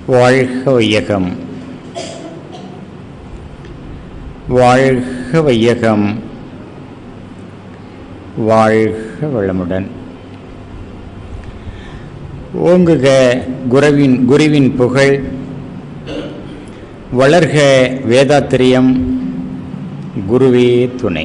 வாழ்க வையகம் வாழ்க வையகம் வாழ்க வளமுடன் ஓங்குக குருவின் குருவின் புகழ் வளர்க வேதாத்திரியம் குருவே துணை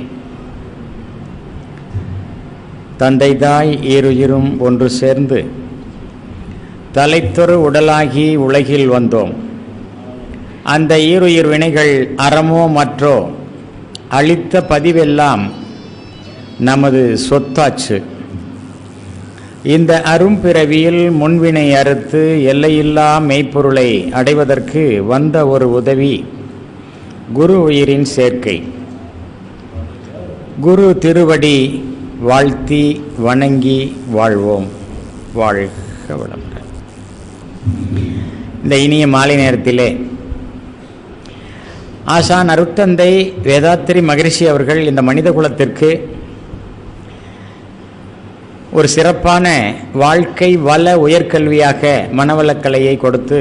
தந்தை தாய் ஈருயிரும் ஒன்று சேர்ந்து தலைத்தொரு உடலாகி உலகில் வந்தோம் அந்த ஈருயிர் வினைகள் அறமோ மற்றோ அளித்த பதிவெல்லாம் நமது சொத்தாச்சு இந்த அரும்பிறவியில் முன்வினை அறுத்து எல்லையில்லா மெய்ப்பொருளை அடைவதற்கு வந்த ஒரு உதவி குரு உயிரின் சேர்க்கை குரு திருவடி வாழ்த்தி வணங்கி வாழ்வோம் வாழ்க வளமுடன் இந்த இனிய மாலை நேரத்திலே ஆசான் அருட்தந்தை வேதாத்திரி மகரிஷி அவர்கள் இந்த மனித குலத்திற்கு ஒரு சிறப்பான வாழ்க்கை வள உயர்கல்வியாக மனவளக்கலையை கொடுத்து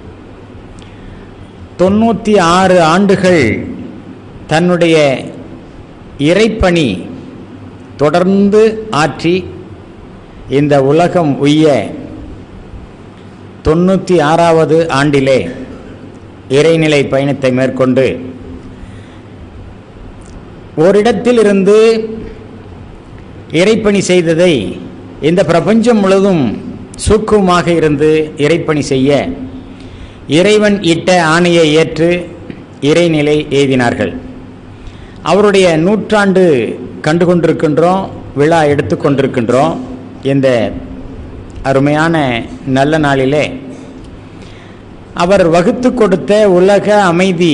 தொண்ணூற்றி ஆறு ஆண்டுகள் தன்னுடைய இறைப்பணி தொடர்ந்து ஆற்றி இந்த உலகம் உய்ய தொண்ணூற்றி ஆறாவது ஆண்டிலே இறைநிலை பயணத்தை மேற்கொண்டு ஓரிடத்திலிருந்து இறைப்பணி செய்ததை இந்த பிரபஞ்சம் முழுவதும் சூக்குமாக இருந்து இறைப்பணி செய்ய இறைவன் இட்ட ஆணையை ஏற்று இறைநிலை எய்தினார்கள் அவருடைய நூற்றாண்டு கண்டு கொண்டிருக்கின்றோம் விழா எடுத்துக்கொண்டிருக்கின்றோம் இந்த அருமையான நல்ல நாளிலே அவர் வகுத்து கொடுத்த உலக அமைதி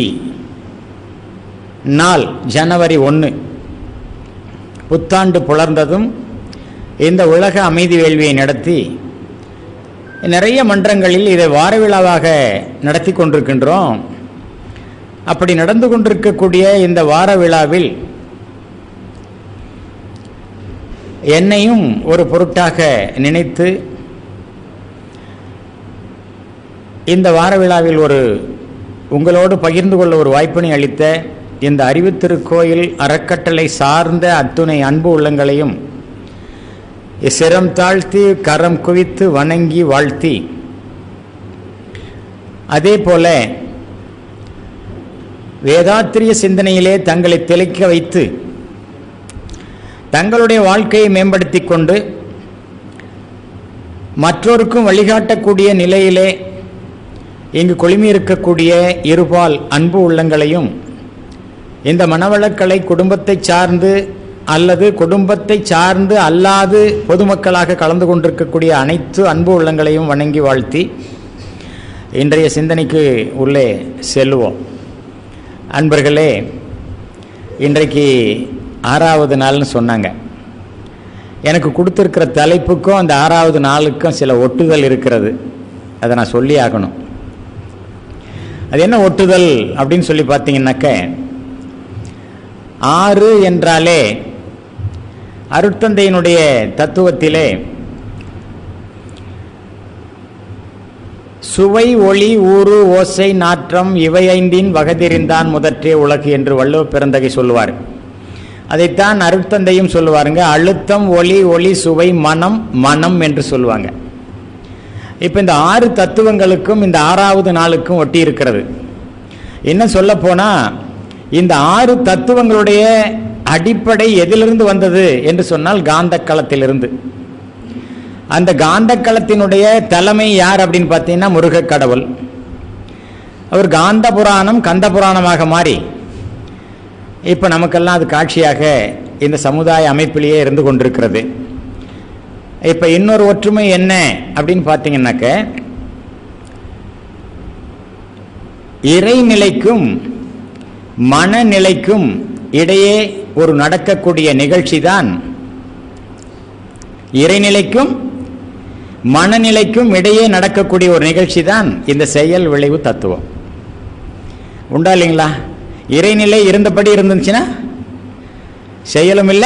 நாள் ஜனவரி ஒன்று புத்தாண்டு புலர்ந்ததும் இந்த உலக அமைதி வேள்வியை நடத்தி நிறைய மன்றங்களில் இதை வார விழாவாக நடத்தி கொண்டிருக்கின்றோம் அப்படி நடந்து கொண்டிருக்கக்கூடிய இந்த வார விழாவில் என்னையும் ஒரு பொருட்டாக நினைத்து இந்த வார விழாவில் ஒரு உங்களோடு பகிர்ந்து கொள்ள ஒரு வாய்ப்பினை அளித்த இந்த அறிவு திருக்கோயில் அறக்கட்டளை சார்ந்த அத்துணை அன்பு உள்ளங்களையும் சிரம் தாழ்த்தி கரம் குவித்து வணங்கி வாழ்த்தி அதே போல வேதாத்திரிய சிந்தனையிலே தங்களை திளைக்க வைத்து தங்களுடைய வாழ்க்கையை மேம்படுத்தி கொண்டு மற்றோருக்கும் வழிகாட்டக்கூடிய நிலையிலே இங்கு கொழுமி இருக்கக்கூடிய இருபால் அன்பு உள்ளங்களையும் இந்த மனவளக்கலை குடும்பத்தை சார்ந்து அல்லது குடும்பத்தை சார்ந்து அல்லாது பொதுமக்களாக கலந்து கொண்டிருக்கக்கூடிய அனைத்து அன்பு உள்ளங்களையும் வணங்கி வாழ்த்தி இன்றைய சிந்தனைக்கு உள்ளே செல்லுவோம் அன்பர்களே இன்றைக்கு ஆறாவது நாள்னு சொன்னாங்க எனக்கு கொடுத்துருக்கிற தலைப்புக்கும் அந்த ஆறாவது நாளுக்கும் சில ஒட்டுதல் இருக்கிறது அதை நான் சொல்லி ஆகணும் அது என்ன ஒட்டுதல் அப்படின்னு சொல்லி பார்த்தீங்கன்னாக்க ஆறு என்றாலே அருட்தந்தையினுடைய தத்துவத்திலே சுவை ஒளி ஊறு ஓசை நாற்றம் இவை ஐந்தின் வகதிரிந்தான் முதற்றே உலகு என்று வள்ளுவ பிறந்தகை சொல்லுவார் அதைத்தான் அருட்தந்தையும் சொல்லுவாருங்க அழுத்தம் ஒளி ஒளி சுவை மனம் மனம் என்று சொல்லுவாங்க இப்போ இந்த ஆறு தத்துவங்களுக்கும் இந்த ஆறாவது நாளுக்கும் ஒட்டி இருக்கிறது என்ன சொல்ல போனா இந்த ஆறு தத்துவங்களுடைய அடிப்படை எதிலிருந்து வந்தது என்று சொன்னால் காந்த களத்திலிருந்து அந்த காந்த களத்தினுடைய தலைமை யார் அப்படின்னு பார்த்தீங்கன்னா முருக கடவுள் அவர் காந்த புராணம் கந்த புராணமாக மாறி இப்போ நமக்கெல்லாம் அது காட்சியாக இந்த சமுதாய அமைப்பிலேயே இருந்து கொண்டிருக்கிறது இப்போ இன்னொரு ஒற்றுமை என்ன அப்படின்னு பார்த்தீங்கன்னாக்க இறைநிலைக்கும் மனநிலைக்கும் இடையே ஒரு நடக்கக்கூடிய நிகழ்ச்சி தான் இறைநிலைக்கும் மனநிலைக்கும் இடையே நடக்கக்கூடிய ஒரு நிகழ்ச்சி தான் இந்த செயல் விளைவு தத்துவம் உண்டா இல்லைங்களா இறைநிலை இருந்தபடி இருந்துச்சுன்னா செயலும் இல்லை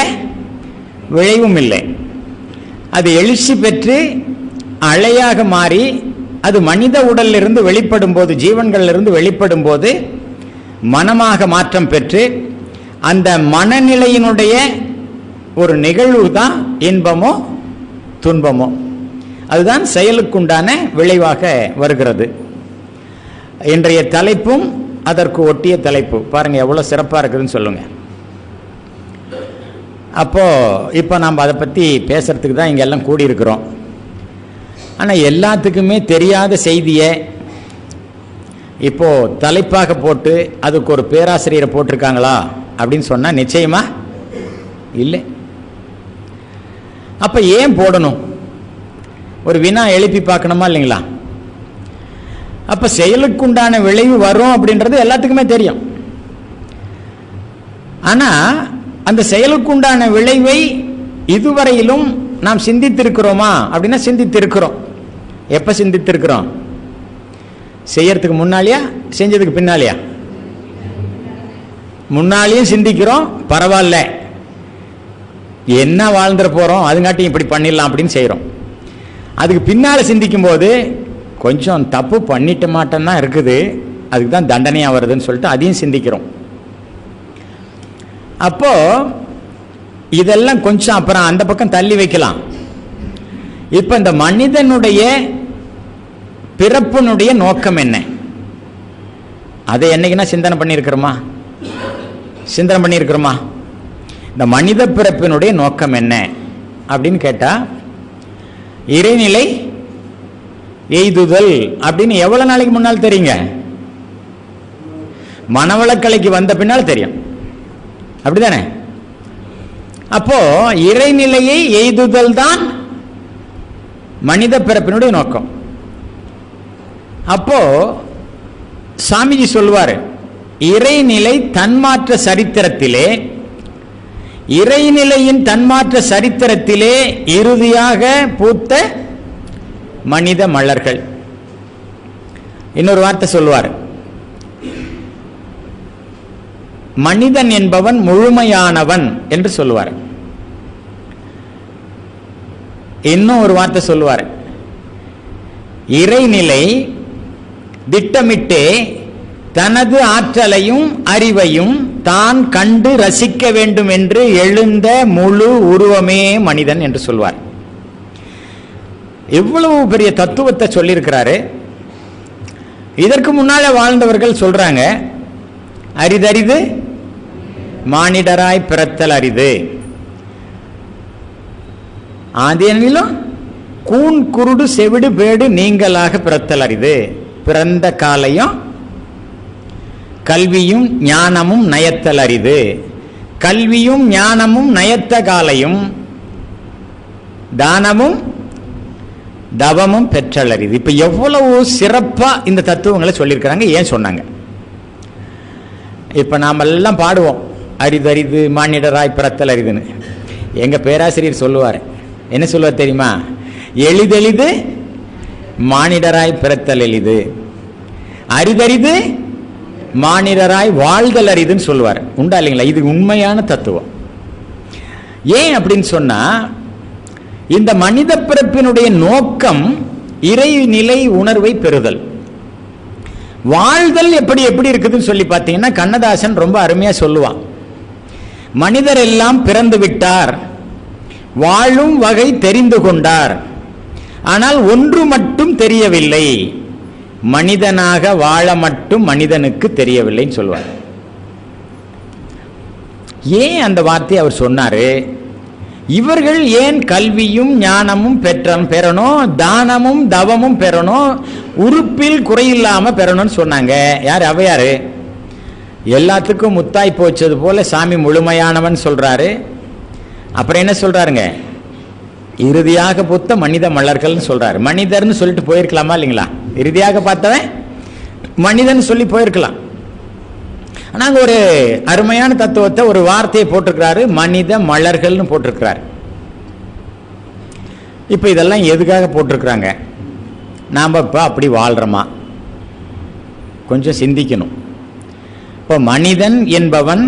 விளைவும் இல்லை அது எழுச்சி பெற்று அலையாக மாறி அது மனித உடல்ல இருந்து வெளிப்படும் போது ஜீவன்கள்ல இருந்து வெளிப்படும் போது மனமாக மாற்றம் பெற்று அந்த மனநிலையினுடைய ஒரு நிகழ்வு தான் இன்பமோ துன்பமோ அதுதான் செயலுக்குண்டான விளைவாக வருகிறது இன்றைய தலைப்பும் அதற்கு ஒட்டிய தலைப்பு பாருங்க எவ்வளவு சிறப்பா இருக்குதுன்னு சொல்லுங்க அப்போ இப்போ நாம் அதை பற்றி பேசுறதுக்கு தான் இங்க எல்லாம் கூடியிருக்கிறோம் ஆனால் எல்லாத்துக்குமே தெரியாத செய்தியை இப்போ தலைப்பாக போட்டு அதுக்கு ஒரு பேராசிரியரை போட்டிருக்காங்களா அப்படின்னு சொன்னா நிச்சயமா இல்லை அப்ப ஏன் போடணும் ஒரு வினா எழுப்பி பார்க்கணுமா இல்லைங்களா அப்ப செயலுக்குண்டான விளைவு வரும் அப்படின்றது எல்லாத்துக்குமே தெரியும் ஆனா அந்த செயலுக்குண்டான விளைவை இதுவரையிலும் நாம் சிந்தித்திருக்கிறோமா அப்படின்னா சிந்தித்திருக்கிறோம் எப்ப சிந்தித்திருக்கிறோம் செய்யறதுக்கு முன்னாலியா செஞ்சதுக்கு பின்னாலியா முன்னாலேயும் சிந்திக்கிறோம் பரவாயில்ல என்ன வாழ்ந்துட போறோம் அதுங்காட்டி இப்படி பண்ணிடலாம் அப்படின்னு செய்கிறோம் அதுக்கு பின்னால சிந்திக்கும் போது கொஞ்சம் தப்பு பண்ணிட்ட மாட்டேன்னா இருக்குது அதுக்கு தான் தண்டனையாக வருதுன்னு சொல்லிட்டு அதையும் சிந்திக்கிறோம் அப்போ இதெல்லாம் கொஞ்சம் அப்புறம் அந்த பக்கம் தள்ளி வைக்கலாம் இப்போ இந்த மனிதனுடைய பிறப்பினுடைய நோக்கம் என்ன அதை என்னைக்குன்னா சிந்தனை பண்ணியிருக்கிறோமா சிந்தனை பண்ணியிருக்கிறோமா இந்த மனித பிறப்பினுடைய நோக்கம் என்ன அப்படின்னு கேட்டா இறைநிலை எய்துதல் அப்படின்னு எவ்வளவு நாளைக்கு முன்னால் தெரியுங்க மனவளக்கலைக்கு வந்த பின்னால் தெரியும் அப்படிதானே அப்போ இறைநிலையை எய்துதல் தான் மனித பிறப்பினுடைய நோக்கம் அப்போ சாமிஜி சொல்வார் இறைநிலை தன்மாற்ற சரித்திரத்திலே இறைநிலையின் தன்மாற்ற சரித்திரத்திலே இறுதியாக பூத்த மனித மலர்கள் இன்னொரு வார்த்தை சொல்லுவார் மனிதன் என்பவன் முழுமையானவன் என்று சொல்லுவார் இன்னும் ஒரு வார்த்தை சொல்லுவார் இறைநிலை திட்டமிட்டே தனது ஆற்றலையும் அறிவையும் தான் கண்டு ரசிக்க வேண்டும் என்று எழுந்த முழு உருவமே மனிதன் என்று சொல்வார் எவ்வளவு பெரிய தத்துவத்தை சொல்லியிருக்கிறாரு இதற்கு முன்னால வாழ்ந்தவர்கள் சொல்றாங்க அரிதரிது மானிடராய் பிறத்தல் அரிது ஆதியனிலும் கூன் குருடு செவிடு பேடு நீங்களாக பிறத்தல் அரிது பிறந்த காலையும் கல்வியும் ஞானமும் நயத்தல் அரிது கல்வியும் ஞானமும் நயத்த காலையும் தானமும் தவமும் பெற்றல் அரிது இப்ப எவ்வளவு சிறப்பா இந்த தத்துவங்களை சொல்லியிருக்கிறாங்க ஏன் சொன்னாங்க இப்ப நாம எல்லாம் பாடுவோம் அரிதரிது மானிடராய் பிறத்தல் அரிதுன்னு எங்க பேராசிரியர் சொல்லுவார் என்ன சொல்லுவார் தெரியுமா எளிதெளிது மானிடராய் பிறத்தல் எளிது அரிதரிது மானிடராய் வாழ்தல் அரிதுன்னு சொல்லுவார் உண்டா இல்லைங்களா இது உண்மையான தத்துவம் ஏன் அப்படின்னு சொன்னா இந்த மனித பிறப்பினுடைய நோக்கம் இறைநிலை உணர்வை பெறுதல் வாழ்தல் எப்படி எப்படி இருக்குதுன்னு சொல்லி பார்த்தீங்கன்னா கண்ணதாசன் ரொம்ப அருமையா சொல்லுவான் மனிதர் எல்லாம் பிறந்து விட்டார் வாழும் வகை தெரிந்து கொண்டார் ஆனால் ஒன்று மட்டும் தெரியவில்லை மனிதனாக வாழ மட்டும் மனிதனுக்கு தெரியவில்லைன்னு சொல்வார் ஏன் அந்த வார்த்தையை அவர் சொன்னாரு இவர்கள் ஏன் கல்வியும் ஞானமும் பெற்ற பெறணும் தானமும் தவமும் பெறணும் உறுப்பில் குறையில்லாம பெறணும்னு சொன்னாங்க யார் அவையாரு எல்லாத்துக்கும் முத்தாய் போச்சது போல சாமி முழுமையானவன் சொல்றாரு அப்புறம் என்ன சொல்றாருங்க இறுதியாக புத்த மனித மலர்கள்னு சொல்றாரு மனிதர்னு சொல்லிட்டு போயிருக்கலாமா இல்லைங்களா இறுதியாக பார்த்தவன் மனிதன் சொல்லி போயிருக்கலாம் நாங்க ஒரு அருமையான தத்துவத்தை ஒரு வார்த்தையை போட்டிருக்கிறாரு மனித மலர்கள்னு போட்டிருக்கிறாரு இப்ப இதெல்லாம் எதுக்காக போட்டிருக்கிறாங்க நாம இப்ப அப்படி வாழ்றோமா கொஞ்சம் சிந்திக்கணும் இப்போ மனிதன் என்பவன்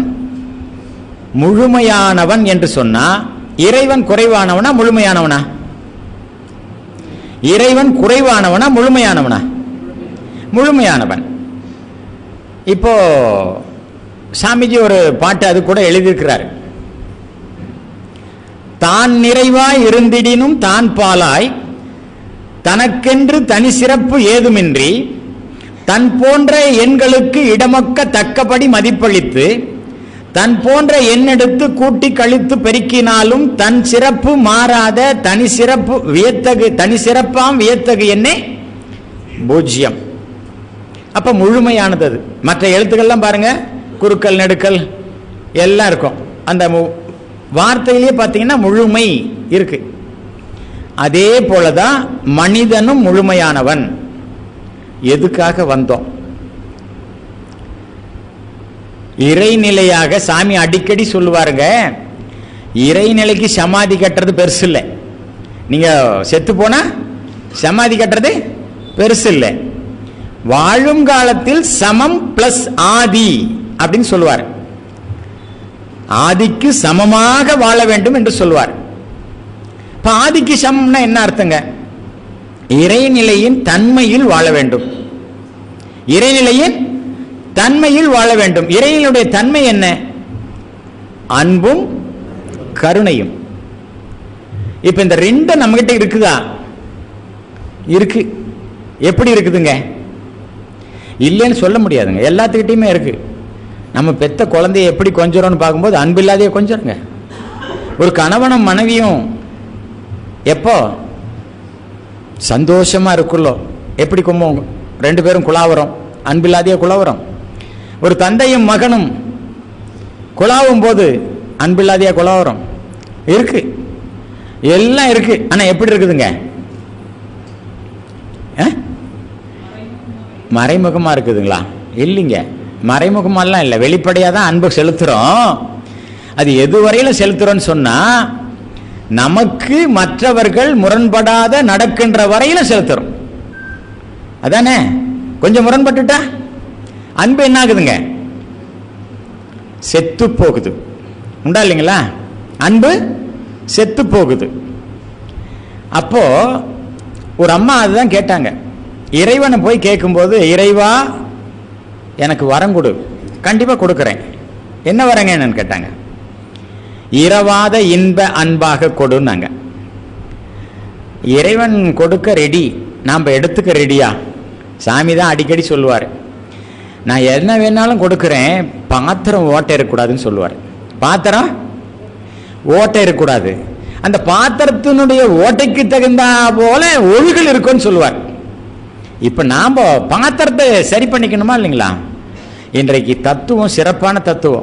முழுமையானவன் என்று சொன்னா இறைவன் குறைவானவனா முழுமையானவனா இறைவன் குறைவானவனா முழுமையானவனா முழுமையானவன் இப்போ சாமிஜி ஒரு பாட்டு அது கூட எழுதியிருக்கிறார் தான் நிறைவாய் இருந்திடினும் தான் பாலாய் தனக்கென்று தனி சிறப்பு ஏதுமின்றி தன் போன்ற எண்களுக்கு இடமக்க தக்கபடி மதிப்பளித்து தன் போன்ற எண்ணெடுத்து கூட்டி கழித்து பெருக்கினாலும் தன் சிறப்பு மாறாத தனி சிறப்பு வியத்தகு தனி சிறப்பாம் வியத்தகு எண்ணே பூஜ்யம் அப்ப முழுமையானது அது மற்ற எழுத்துக்கள்லாம் பாருங்க குறுக்கல் நெடுக்கல் எல்லாம் இருக்கும் அந்த மு- வார்த்தையிலேயே பார்த்தீங்கன்னா முழுமை இருக்கு அதே போலதான் மனிதனும் முழுமையானவன் எதுக்காக வந்தோம் இறைநிலையாக சாமி அடிக்கடி சொல்லுவாருங்க இறைநிலைக்கு சமாதி கட்டுறது பெருசு இல்லை நீங்க செத்து போனா சமாதி கட்டுறது பெருசு இல்லை வாழும் காலத்தில் சமம் பிளஸ் ஆதி அப்படின்னு சொல்லுவார் ஆதிக்கு சமமாக வாழ வேண்டும் என்று சொல்வார் இப்ப ஆதிக்கு சமம்னா என்ன அர்த்தங்க இறைநிலையின் தன்மையில் வாழ வேண்டும் இறைநிலையின் தன்மையில் வாழ வேண்டும் இறைநிலையுடைய தன்மை என்ன அன்பும் கருணையும் இப்ப இந்த ரெண்டு நம்மகிட்ட இருக்குதா இருக்கு எப்படி இருக்குதுங்க இல்லைன்னு சொல்ல முடியாதுங்க எல்லாத்துக்கிட்டையுமே இருக்கு நம்ம பெத்த குழந்தைய எப்படி கொஞ்சறோம்னு பார்க்கும்போது அன்பில்லாதையே கொஞ்சருங்க ஒரு கணவனும் மனைவியும் எப்போ சந்தோஷமா இருக்குள்ளோ எப்படி கும்பம் ரெண்டு பேரும் குழாவரம் அன்பில்லாதையே குழாவரம் ஒரு தந்தையும் மகனும் குழாவும் போது அன்பில்லாதையா குழாவரம் இருக்கு எல்லாம் இருக்கு ஆனா எப்படி இருக்குதுங்க அஹ்? மறைமுகமா இருக்குதுங்களா இல்லைங்க மறைமுகமாலாம் இல்லை வெளிப்படையாக தான் அன்பு செலுத்துறோம் அது எது வரையிலும் செலுத்துறோம்னு சொன்னா நமக்கு மற்றவர்கள் முரண்படாத நடக்கின்ற வரையிலும் செலுத்துறோம் அதானே கொஞ்சம் முரண்பட்டுட்டா அன்பு என்ன ஆகுதுங்க செத்து போகுது உண்டா இல்லைங்களா அன்பு செத்து போகுது அப்போ ஒரு அம்மா அதுதான் கேட்டாங்க இறைவனை போய் கேட்கும்போது இறைவா எனக்கு வரம் கொடு கண்டிப்பா கொடுக்குறேன் என்ன வரங்க என்னன்னு கேட்டாங்க இரவாத இன்ப அன்பாக கொடுன்னாங்க இறைவன் கொடுக்க ரெடி நாம் எடுத்துக்க ரெடியா சாமி தான் அடிக்கடி சொல்லுவார் நான் என்ன வேணாலும் கொடுக்குறேன் பாத்திரம் ஓட்டை இருக்கக்கூடாதுன்னு சொல்லுவார் பாத்திரம் ஓட்டை இருக்கக்கூடாது அந்த பாத்திரத்தினுடைய ஓட்டைக்கு தகுந்த போல ஒழுகல் இருக்கும்னு சொல்லுவார் இப்ப நாம பாத்திரத்தை சரி பண்ணிக்கணுமா இல்லைங்களா இன்றைக்கு தத்துவம் சிறப்பான தத்துவம்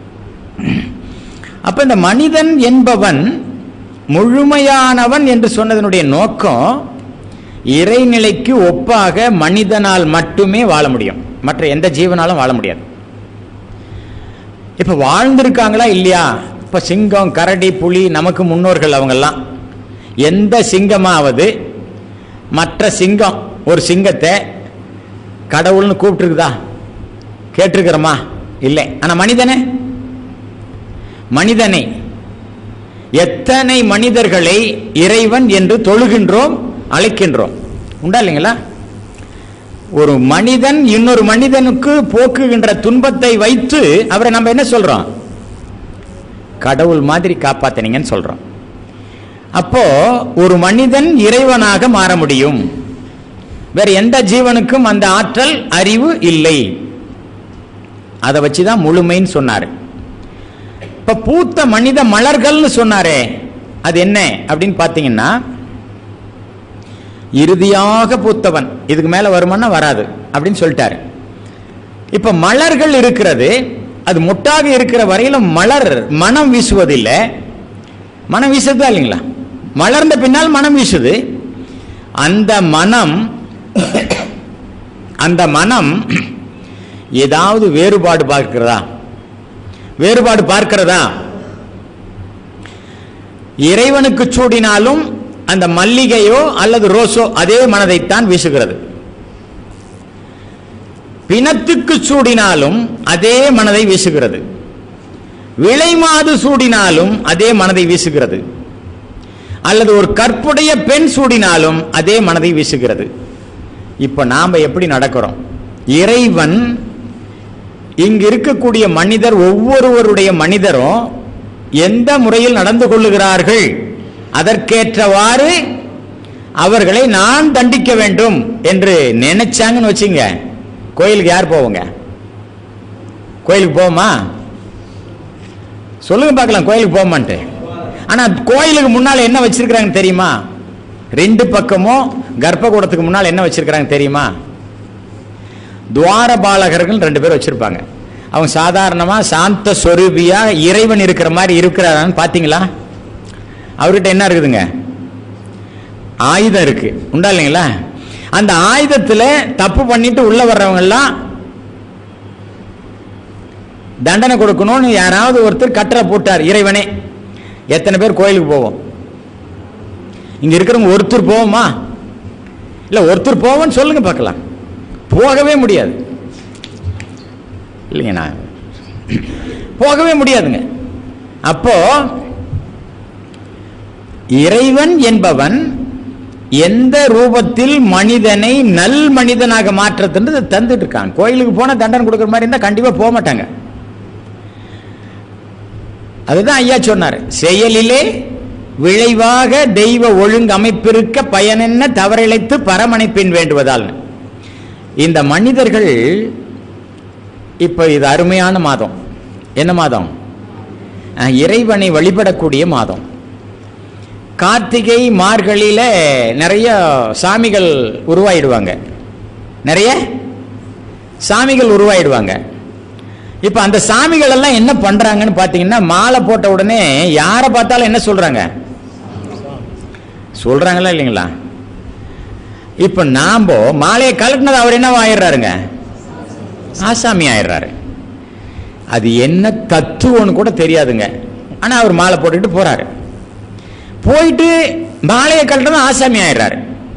அப்ப இந்த மனிதன் என்பவன் முழுமையானவன் என்று சொன்னதனுடைய நோக்கம் இறைநிலைக்கு ஒப்பாக மனிதனால் மட்டுமே வாழ முடியும் மற்ற எந்த ஜீவனாலும் வாழ முடியாது இப்ப வாழ்ந்திருக்காங்களா இல்லையா இப்ப சிங்கம் கரடி புலி நமக்கு முன்னோர்கள் அவங்கெல்லாம் எந்த சிங்கமாவது மற்ற சிங்கம் ஒரு சிங்கத்தை கடவுள்னு கூப்பிட்டுருக்குதா கேட்டிருக்கிறோமா இல்லை ஆனா மனிதனே மனிதனை எத்தனை மனிதர்களை இறைவன் என்று தொழுகின்றோம் அழைக்கின்றோம் உண்டா இல்லைங்களா ஒரு மனிதன் இன்னொரு மனிதனுக்கு போக்குகின்ற துன்பத்தை வைத்து அவரை நம்ம என்ன சொல்றோம் கடவுள் மாதிரி காப்பாத்தினீங்கன்னு சொல்றோம் அப்போ ஒரு மனிதன் இறைவனாக மாற முடியும் வேற எந்த ஜீவனுக்கும் அந்த ஆற்றல் அறிவு இல்லை அதை வச்சுதான் முழுமைன்னு சொன்னாரு இப்ப பூத்த மனித மலர்கள்னு சொன்னாரே அது என்ன அப்படின்னு பாத்தீங்கன்னா இறுதியாக பூத்தவன் இதுக்கு மேல வருமானா வராது அப்படின்னு சொல்லிட்டாரு இப்ப மலர்கள் இருக்கிறது அது முட்டாக இருக்கிற வரையிலும் மலர் மனம் வீசுவதில்லை மனம் வீசுதா இல்லைங்களா மலர்ந்த பின்னால் மனம் வீசுது அந்த மனம் அந்த மனம் ஏதாவது வேறுபாடு பார்க்கிறதா வேறுபாடு பார்க்கிறதா இறைவனுக்கு சூடினாலும் அந்த மல்லிகையோ அல்லது ரோஸோ அதே மனதைத்தான் வீசுகிறது பிணத்துக்கு சூடினாலும் அதே மனதை வீசுகிறது விலை மாது சூடினாலும் அதே மனதை வீசுகிறது அல்லது ஒரு கற்புடைய பெண் சூடினாலும் அதே மனதை வீசுகிறது இப்ப நாம எப்படி நடக்கிறோம் இறைவன் இங்கு இருக்கக்கூடிய மனிதர் ஒவ்வொருவருடைய மனிதரும் எந்த முறையில் நடந்து கொள்ளுகிறார்கள் அதற்கேற்றவாறு அவர்களை நான் தண்டிக்க வேண்டும் என்று நினைச்சாங்கன்னு வச்சுங்க கோயிலுக்கு யார் போவோங்க கோயிலுக்கு போவோமா சொல்லுங்க பார்க்கலாம் கோயிலுக்கு போமான்ட்டு ஆனா கோயிலுக்கு முன்னால என்ன வச்சிருக்கிறாங்க தெரியுமா ரெண்டு பக்கமும் கர்ப்பகூடத்துக்கு முன்னால் என்ன வச்சிருக்கிறாங்க தெரியுமா துவாரபாலகர்கள் ரெண்டு பேர் வச்சிருப்பாங்க அவங்க சாதாரணமா சாந்த சொரூபியா இறைவன் இருக்கிற மாதிரி இருக்கிறாரான்னு பாத்தீங்களா அவர்கிட்ட என்ன இருக்குதுங்க ஆயுதம் இருக்கு உண்டா இல்லைங்களா அந்த ஆயுதத்துல தப்பு பண்ணிட்டு உள்ள வர்றவங்க எல்லாம் தண்டனை கொடுக்கணும்னு யாராவது ஒருத்தர் கட்டளை போட்டார் இறைவனே எத்தனை பேர் கோயிலுக்கு போவோம் இங்க இருக்கிறவங்க ஒருத்தர் போவோமா இல்ல ஒருத்தர் போவோம்னு சொல்லுங்க பார்க்கலாம் போகவே முடியாது இல்லைங்க நான் போகவே முடியாதுங்க அப்போ இறைவன் என்பவன் எந்த ரூபத்தில் மனிதனை நல் மனிதனாக மாற்றத்துன்றது தந்துட்டு இருக்கான் கோயிலுக்கு போனா தண்டனை கொடுக்குற மாதிரி இருந்தா கண்டிப்பா போக மாட்டாங்க அதுதான் ஐயா சொன்னார் செயலிலே விளைவாக தெய்வ ஒழுங்கு அமைப்பிருக்க பயனென்ன தவறிழைத்து பரமனை பின் வேண்டுவதால் இந்த மனிதர்கள் இப்ப இது அருமையான மாதம் என்ன மாதம் அஹ், இறைவனை வழிபடக்கூடிய மாதம் கார்த்திகை மார்கழியில நிறைய சாமிகள் உருவாயிடுவாங்க நிறைய சாமிகள் உருவாயிடுவாங்க இப்ப அந்த சாமிகள் எல்லாம் என்ன பண்றாங்கன்னு பாத்தீங்கன்னா மாலை போட்ட உடனே யாரை பார்த்தாலும் என்ன சொல்றாங்க சொல்றாங்களா இல்லைங்களா இப்ப நாம மாலையை கலட்டினது அவர் என்ன ஆயிடுறாருங்க ஆசாமி ஆயிடுறாரு அது என்ன தத்துவம்னு கூட தெரியாதுங்க ஆனா அவர் மாலை போட்டுட்டு போறாரு போயிட்டு மாலையை கழட்டதும் ஆசாமி ஆயிடுறாரு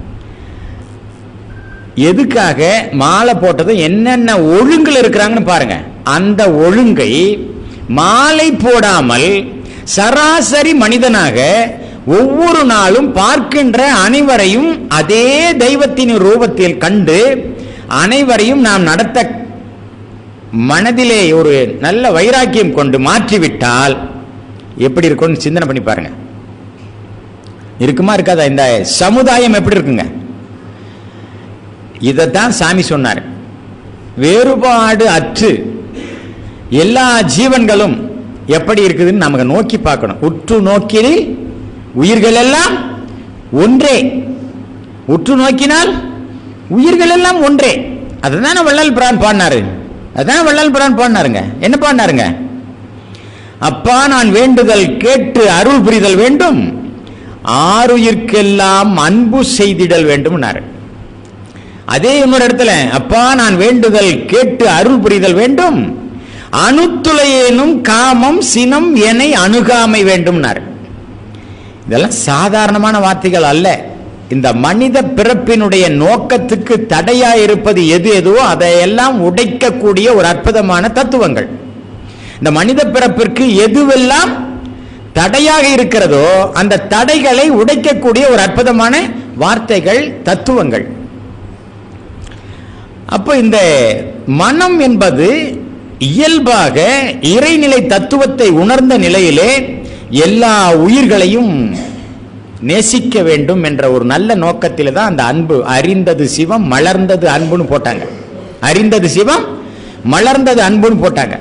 எதுக்காக மாலை போட்டது என்னென்ன ஒழுங்குல இருக்கிறாங்கன்னு பாருங்க அந்த ஒழுங்கை மாலை போடாமல் சராசரி மனிதனாக ஒவ்வொரு நாளும் பார்க்கின்ற அனைவரையும் அதே தெய்வத்தின் ரூபத்தில் கண்டு அனைவரையும் நாம் நடத்த மனதிலே ஒரு நல்ல வைராக்கியம் கொண்டு மாற்றிவிட்டால் எப்படி இருக்கும்னு சிந்தனை பண்ணி பாருங்க இருக்குமா இருக்காதா இந்த சமுதாயம் எப்படி இருக்குங்க இதைத்தான் சாமி சொன்னார் வேறுபாடு அற்று எல்லா ஜீவன்களும் எப்படி இருக்குதுன்னு நமக்கு நோக்கி பார்க்கணும் உற்று நோக்கில் உயிர்கள் எல்லாம் ஒன்றே உற்று நோக்கினால் உயிர்கள் எல்லாம் ஒன்றே அதுதானே வள்ளல் பிரான் பாடினாரு அதான் வள்ளல் பிரான் பாடினாருங்க என்ன பாடினாருங்க அப்பா நான் வேண்டுதல் கேட்டு அருள் புரிதல் வேண்டும் ஆறுயிர்க்கெல்லாம் அன்பு செய்திடல் வேண்டும்னாரு அதே இன்னொரு இடத்துல அப்பா நான் வேண்டுதல் கேட்டு அருள் புரிதல் வேண்டும் அணுத்துளையேனும் காமம் சினம் எனை அணுகாமை வேண்டும்னாரு இதெல்லாம் சாதாரணமான வார்த்தைகள் அல்ல இந்த மனித பிறப்பினுடைய நோக்கத்துக்கு தடையா இருப்பது எது எதுவோ அதையெல்லாம் உடைக்கக்கூடிய ஒரு அற்புதமான தத்துவங்கள் இந்த மனித பிறப்பிற்கு எதுவெல்லாம் தடையாக இருக்கிறதோ அந்த தடைகளை உடைக்கக்கூடிய ஒரு அற்புதமான வார்த்தைகள் தத்துவங்கள் அப்போ இந்த மனம் என்பது இயல்பாக இறைநிலை தத்துவத்தை உணர்ந்த நிலையிலே எல்லா உயிர்களையும் நேசிக்க வேண்டும் என்ற ஒரு நல்ல நோக்கத்தில் தான் அந்த அன்பு அறிந்தது சிவம் மலர்ந்தது அன்புன்னு போட்டாங்க அறிந்தது சிவம் மலர்ந்தது அன்புன்னு போட்டாங்க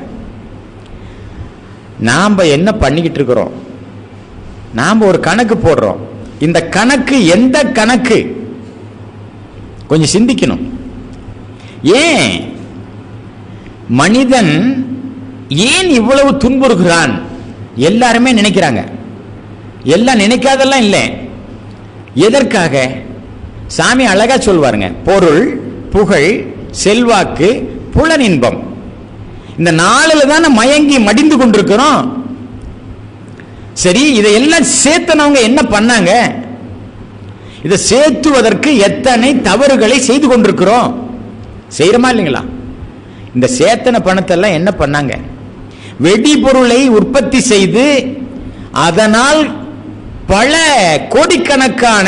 நாம் என்ன பண்ணிக்கிட்டு இருக்கிறோம் நாம் ஒரு கணக்கு போடுறோம் இந்த கணக்கு எந்த கணக்கு கொஞ்சம் சிந்திக்கணும் ஏன் மனிதன் ஏன் இவ்வளவு துன்புறுகிறான் எல்லாருமே நினைக்கிறாங்க எல்லாம் நினைக்காதெல்லாம் இல்லை எதற்காக சாமி அழகா சொல்வாருங்க பொருள் புகழ் செல்வாக்கு புலனின்பம் இந்த நாளில் தானே மயங்கி மடிந்து கொண்டிருக்கிறோம் சரி இதையெல்லாம் சேர்த்தனவங்க என்ன பண்ணாங்க இதை சேர்த்துவதற்கு எத்தனை தவறுகளை செய்து கொண்டிருக்கிறோம் செய்யறோமா இல்லைங்களா இந்த சேத்தன பணத்தெல்லாம் என்ன பண்ணாங்க வெடிபொருளை உற்பத்தி செய்து அதனால் பல கோடிக்கணக்கான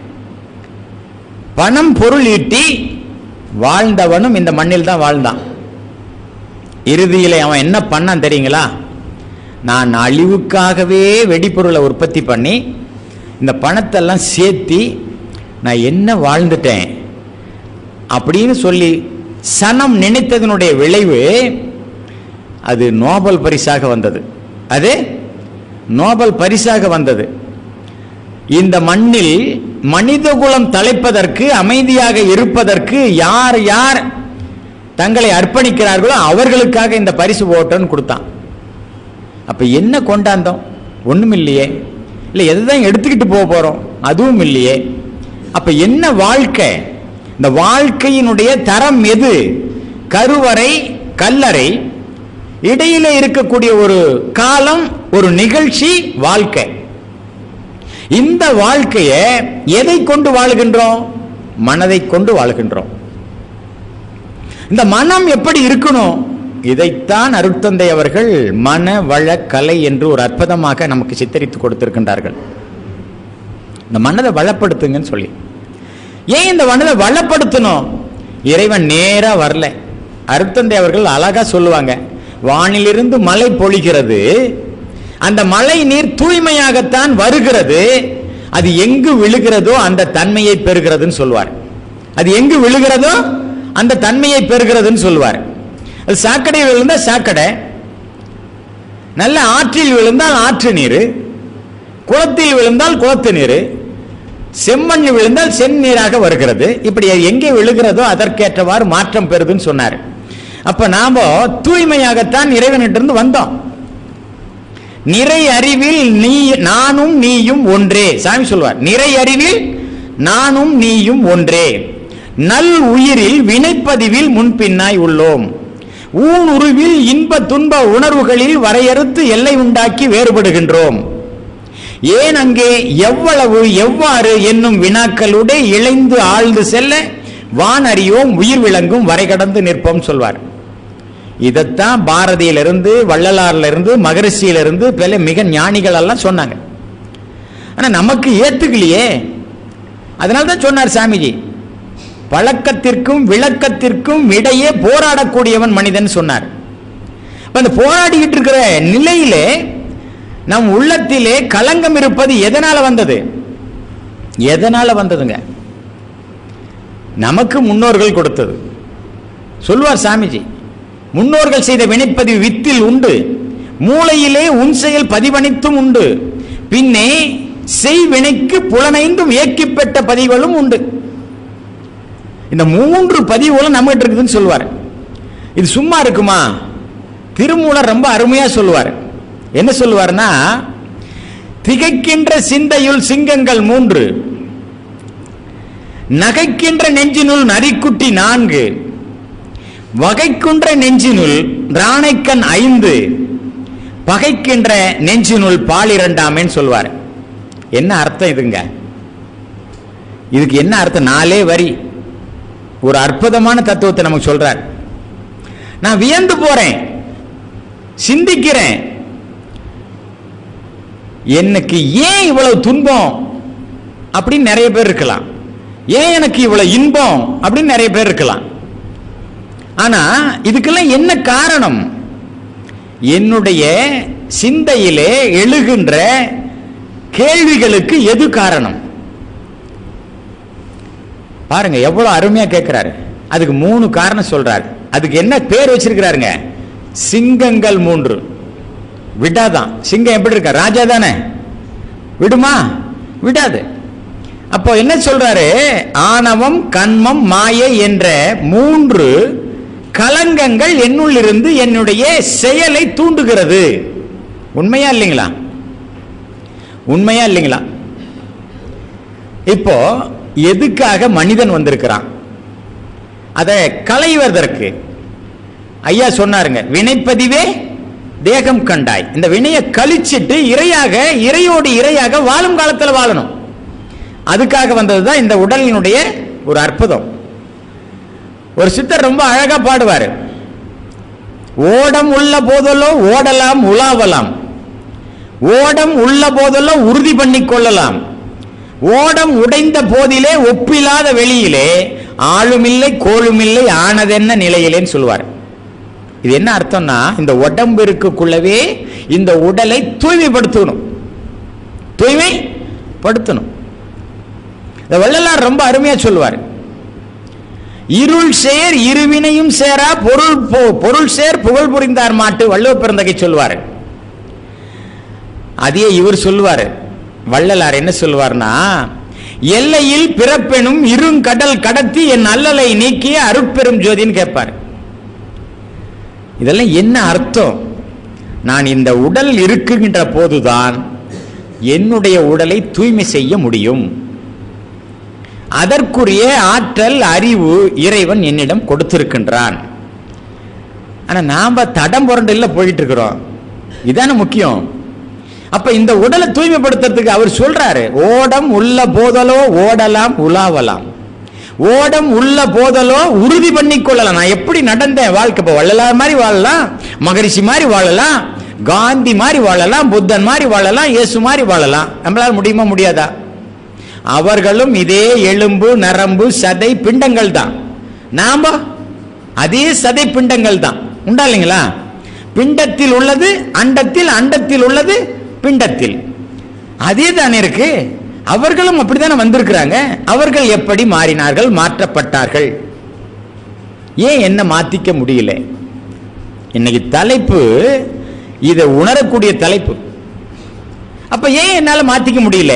பணம் பொருள் ஈட்டி வாழ்ந்தவனும் இந்த மண்ணில் தான் வாழ்ந்தான் இறுதியிலே அவன் என்ன பண்ணான் தெரியுங்களா நான் அழிவுக்காகவே வெடிப்பொருளை உற்பத்தி பண்ணி இந்த பணத்தெல்லாம் சேர்த்தி நான் என்ன வாழ்ந்துட்டேன் அப்படின்னு சொல்லி சனம் நினைத்ததனுடைய விளைவு அது நோபல் பரிசாக வந்தது அது நோபல் பரிசாக வந்தது இந்த மண்ணில் மனிதகுலம் தலைப்பதற்கு அமைதியாக இருப்பதற்கு யார் யார் தங்களை அர்ப்பணிக்கிறார்களோ அவர்களுக்காக இந்த பரிசு ஓட்டன்னு கொடுத்தான் அப்ப என்ன கொண்டாந்தோம் ஒண்ணும் இல்லையே இல்லை எதுதான் எடுத்துக்கிட்டு போக போறோம் அதுவும் இல்லையே அப்ப என்ன வாழ்க்கை இந்த வாழ்க்கையினுடைய தரம் எது கருவறை கல்லறை இடையில இருக்கக்கூடிய ஒரு காலம் ஒரு நிகழ்ச்சி வாழ்க்கை இந்த வாழ்க்கையை எதை கொண்டு வாழுகின்றோம் மனதை கொண்டு வாழுகின்றோம் இந்த மனம் எப்படி இருக்கணும் இதைத்தான் அருட்தந்தை அவர்கள் மன வள கலை என்று ஒரு அற்புதமாக நமக்கு சித்தரித்து கொடுத்திருக்கின்றார்கள் இந்த மனதை வளப்படுத்துங்கன்னு சொல்லி ஏன் இந்த மனதை வளப்படுத்தணும் இறைவன் நேரா வரல அருட்தந்தை அவர்கள் அழகா சொல்லுவாங்க வானிலிருந்து மழை பொழிகிறது அந்த மழை நீர் தூய்மையாகத்தான் வருகிறது அது எங்கு விழுகிறதோ அந்த தன்மையை பெறுகிறதுன்னு சொல்லுவார் அது எங்கு விழுகிறதோ அந்த தன்மையை பெறுகிறதுன்னு சொல்லுவார் அது சாக்கடையில் விழுந்தா சாக்கடை நல்ல ஆற்றில் விழுந்தால் ஆற்று நீர் குளத்தில் விழுந்தால் குளத்து நீர் செம்மண் விழுந்தால் செந்நீராக வருகிறது இப்படி அது எங்கே விழுகிறதோ அதற்கேற்றவாறு மாற்றம் பெறுதுன்னு சொன்னார் அப்ப நாம தூய்மையாகத்தான் இறைவனிட்டிருந்து வந்தோம் நிறை அறிவில் நீ நானும் நீயும் ஒன்றே சாமி சொல்வார் நிறை அறிவில் நானும் நீயும் ஒன்றே நல் உயிரில் வினைப்பதிவில் முன்பின்னாய் உள்ளோம் ஊன் உருவில் இன்ப துன்ப உணர்வுகளில் வரையறுத்து எல்லை உண்டாக்கி வேறுபடுகின்றோம் ஏன் அங்கே எவ்வளவு எவ்வாறு என்னும் வினாக்களுடைய இழைந்து ஆழ்ந்து செல்ல வான் அறியோம் உயிர் விளங்கும் வரை கடந்து நிற்போம் சொல்வார் இதைத்தான் பாரதியிலிருந்து வள்ளலாரிலிருந்து மகரிஷியிலிருந்து பல மிக ஞானிகள் எல்லாம் சொன்னாங்க ஆனா நமக்கு ஏத்துக்கலையே அதனால தான் சொன்னார் சாமிஜி பழக்கத்திற்கும் விளக்கத்திற்கும் இடையே போராடக்கூடியவன் மனிதன் சொன்னார் அப்ப அந்த போராடிக்கிட்டு இருக்கிற நிலையிலே நம் உள்ளத்திலே களங்கம் இருப்பது எதனால வந்தது எதனால வந்ததுங்க நமக்கு முன்னோர்கள் கொடுத்தது சொல்வார் சாமிஜி முன்னோர்கள் செய்த வினைப்பதிவு வித்தில் உண்டு மூளையிலே உன் செயல் பதிவனித்தும் உண்டு பின்னே செய் வினைக்கு புலனைந்தும் ஏக்கி பெற்ற பதிவுகளும் உண்டு இந்த மூன்று பதிவுகளும் நம்மகிட்ட இருக்குதுன்னு சொல்லுவார் இது சும்மா இருக்குமா திருமூலர் ரொம்ப அருமையா சொல்லுவார் என்ன சொல்லுவார்னா திகைக்கின்ற சிந்தையுள் சிங்கங்கள் மூன்று நகைக்கின்ற நெஞ்சினுள் நரிக்குட்டி நான்கு வகைக்குன்ற நெஞ்சினுள் ராணைக்கண் ஐந்து பகைக்கின்ற நெஞ்சினுள் பால் இரண்டாமேன்னு சொல்வார் என்ன அர்த்தம் இதுங்க இதுக்கு என்ன அர்த்தம் நாலே வரி ஒரு அற்புதமான தத்துவத்தை நமக்கு சொல்றார் நான் வியந்து போறேன் சிந்திக்கிறேன் எனக்கு ஏன் இவ்வளவு துன்பம் அப்படின்னு நிறைய பேர் இருக்கலாம் ஏன் எனக்கு இவ்வளவு இன்பம் அப்படின்னு நிறைய பேர் இருக்கலாம் ஆனா இதுக்கெல்லாம் என்ன காரணம் என்னுடைய சிந்தையிலே எழுகின்ற கேள்விகளுக்கு எது காரணம் பாருங்க எவ்வளவு அருமையா கேட்கிறாரு அதுக்கு மூணு காரணம் சொல்றாரு அதுக்கு என்ன பேர் வச்சிருக்கிறாருங்க சிங்கங்கள் மூன்று விடாதான் சிங்கம் எப்படி இருக்க ராஜா தானே விடுமா விடாது அப்போ என்ன சொல்றாரு ஆணவம் கண்மம் மாயை என்ற மூன்று கலங்கங்கள் என்னுள் இருந்து என்னுடைய செயலை தூண்டுகிறது உண்மையா இல்லைங்களா உண்மையா இல்லைங்களா இப்போ எதுக்காக மனிதன் வந்திருக்கிறான் அதை களைவதற்கு ஐயா சொன்னாருங்க வினைப்பதிவே தேகம் கண்டாய் இந்த வினையை கழிச்சிட்டு இரையாக இறையோடு இரையாக வாழும் காலத்தில் வாழணும் அதுக்காக வந்ததுதான் இந்த உடலினுடைய ஒரு அற்புதம் ஒரு சித்தர் ரொம்ப அழகா பாடுவார் ஓடம் உள்ள போதலோ ஓடலாம் உலாவலாம் ஓடம் உள்ள போதெல்லாம் உறுதி பண்ணிக் கொள்ளலாம் ஓடம் உடைந்த போதிலே ஒப்பில்லாத வெளியிலே ஆளுமில்லை கோளுமில்லை ஆனதென்ன நிலையிலேன்னு சொல்லுவார் இது என்ன அர்த்தம்னா இந்த உடம்பு இருக்குள்ளவே இந்த உடலை தூய்மைப்படுத்தணும் தூய்மைப்படுத்தணும் இந்த வள்ளலார் ரொம்ப அருமையா சொல்லுவார் இருள் சேர் இருவினையும் சேரா பொருள் பொ- பொருள் சேர் புகழ் புரிந்தார் மாட்டு வள்ளுவ பிறந்தகை சொல்வார் அதையே இவர் சொல்லுவார் வள்ளலார் என்ன சொல்லுவார்னா எல்லையில் பிறப்பெனும் இருங்கடல் கடத்தி என் அல்லலை நீக்கிய அருட்பெரும் ஜோதின்னு கேட்பார் இதெல்லாம் என்ன அர்த்தம் நான் இந்த உடல் இருக்குகின்ற போதுதான் என்னுடைய உடலை தூய்மை செய்ய முடியும் அதற்குரிய ஆற்றல் அறிவு இறைவன் என்னிடம் கொடுத்திருக்கின்றான் ஆனா நாம தடம் புரண்டு இல்ல போயிட்டு இருக்கிறோம் இதானே முக்கியம் அப்ப இந்த உடலை தூய்மைப்படுத்துறதுக்கு அவர் சொல்றாரு ஓடம் உள்ள போதலோ ஓடலாம் உலாவலாம் ஓடம் உள்ள போதலோ உறுதி பண்ணிக் கொள்ளலாம் நான் எப்படி நடந்தேன் வாழ்க்கை இப்போ வள்ளலார் மாதிரி வாழலாம் மகரிஷி மாதிரி வாழலாம் காந்தி மாதிரி வாழலாம் புத்தன் மாதிரி வாழலாம் இயேசு மாதிரி வாழலாம் நம்மளால முடியுமா முடியாதா அவர்களும் இதே எலும்பு நரம்பு சதை பிண்டங்கள் தான் நாம அதே சதை பிண்டங்கள் தான் உண்டா இல்லைங்களா பிண்டத்தில் உள்ளது அண்டத்தில் அண்டத்தில் உள்ளது பிண்டத்தில் அதே தானே இருக்கு அவர்களும் அப்படித்தானே வந்திருக்கிறாங்க அவர்கள் எப்படி மாறினார்கள் மாற்றப்பட்டார்கள் ஏன் என்ன மாத்திக்க முடியல இன்னைக்கு தலைப்பு இதை உணரக்கூடிய தலைப்பு அப்ப ஏன் என்னால மாத்திக்க முடியல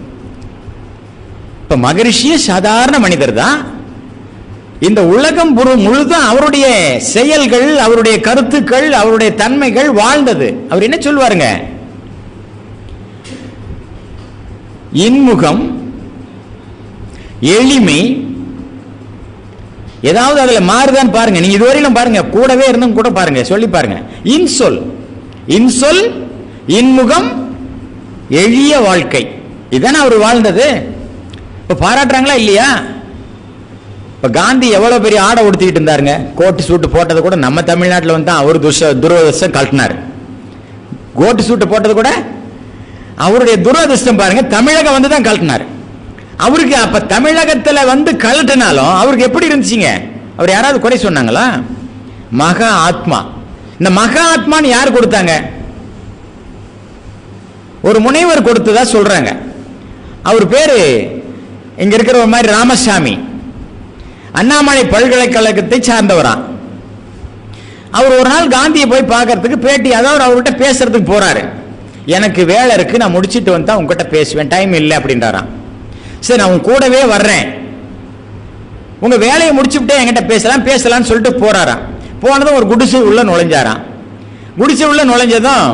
இப்ப மகரிஷியே சாதாரண மனிதர் தான் இந்த உலகம் புரு- முழுதும் அவருடைய செயல்கள் அவருடைய கருத்துக்கள் அவருடைய தன்மைகள் வாழ்ந்தது அவர் என்ன சொல்வாருங்க இன்முகம் எளிமை ஏதாவது அதுல மாறுதான் பாருங்க நீங்க இதுவரையிலும் பாருங்க கூடவே இருந்தும் கூட பாருங்க சொல்லி பாருங்க இன்சொல் இன்சொல் இன்முகம் எளிய வாழ்க்கை இதானே அவர் வாழ்ந்தது இப்ப பாராட்டுறாங்களா இல்லையா இப்ப காந்தி எவ்வளவு பெரிய ஆடை உடுத்திக்கிட்டு இருந்தாருங்க கோட்டு சூட்டு போட்டது கூட நம்ம தமிழ்நாட்டில் வந்து தான் அவர் துஷ துரதிருஷ்டம் கழட்டினார் கோட்டு சூட்டு போட்டது கூட அவருடைய துரதிருஷ்டம் பாருங்க தமிழகம் வந்து தான் கழட்டினார் அவருக்கு அப்ப தமிழகத்துல வந்து கழட்டினாலும் அவருக்கு எப்படி இருந்துச்சுங்க அவர் யாராவது குறை சொன்னாங்களா மகா ஆத்மா இந்த மகா ஆத்மான்னு யார் கொடுத்தாங்க ஒரு முனைவர் கொடுத்ததா சொல்றாங்க அவர் பேரு இங்க இருக்கிற ஒரு மாதிரி ராமசாமி அண்ணாமலை பல்கலைக்கழகத்தை சார்ந்தவராம் அவர் ஒரு நாள் காந்தியை போய் பார்க்கறதுக்கு பேட்டி அதாவது அவர்கிட்ட பேசுறதுக்கு போறாரு எனக்கு வேலை இருக்கு நான் முடிச்சிட்டு வந்தா உங்ககிட்ட பேசுவேன் டைம் இல்லை அப்படின்றாராம் சரி நான் உன் கூடவே வர்றேன் உங்க வேலையை முடிச்சுட்டு என்கிட்ட பேசலாம் பேசலாம்னு சொல்லிட்டு போறாராம் போனதும் ஒரு குடிசை உள்ள நுழைஞ்சாராம் குடிசை உள்ள நுழைஞ்சதும்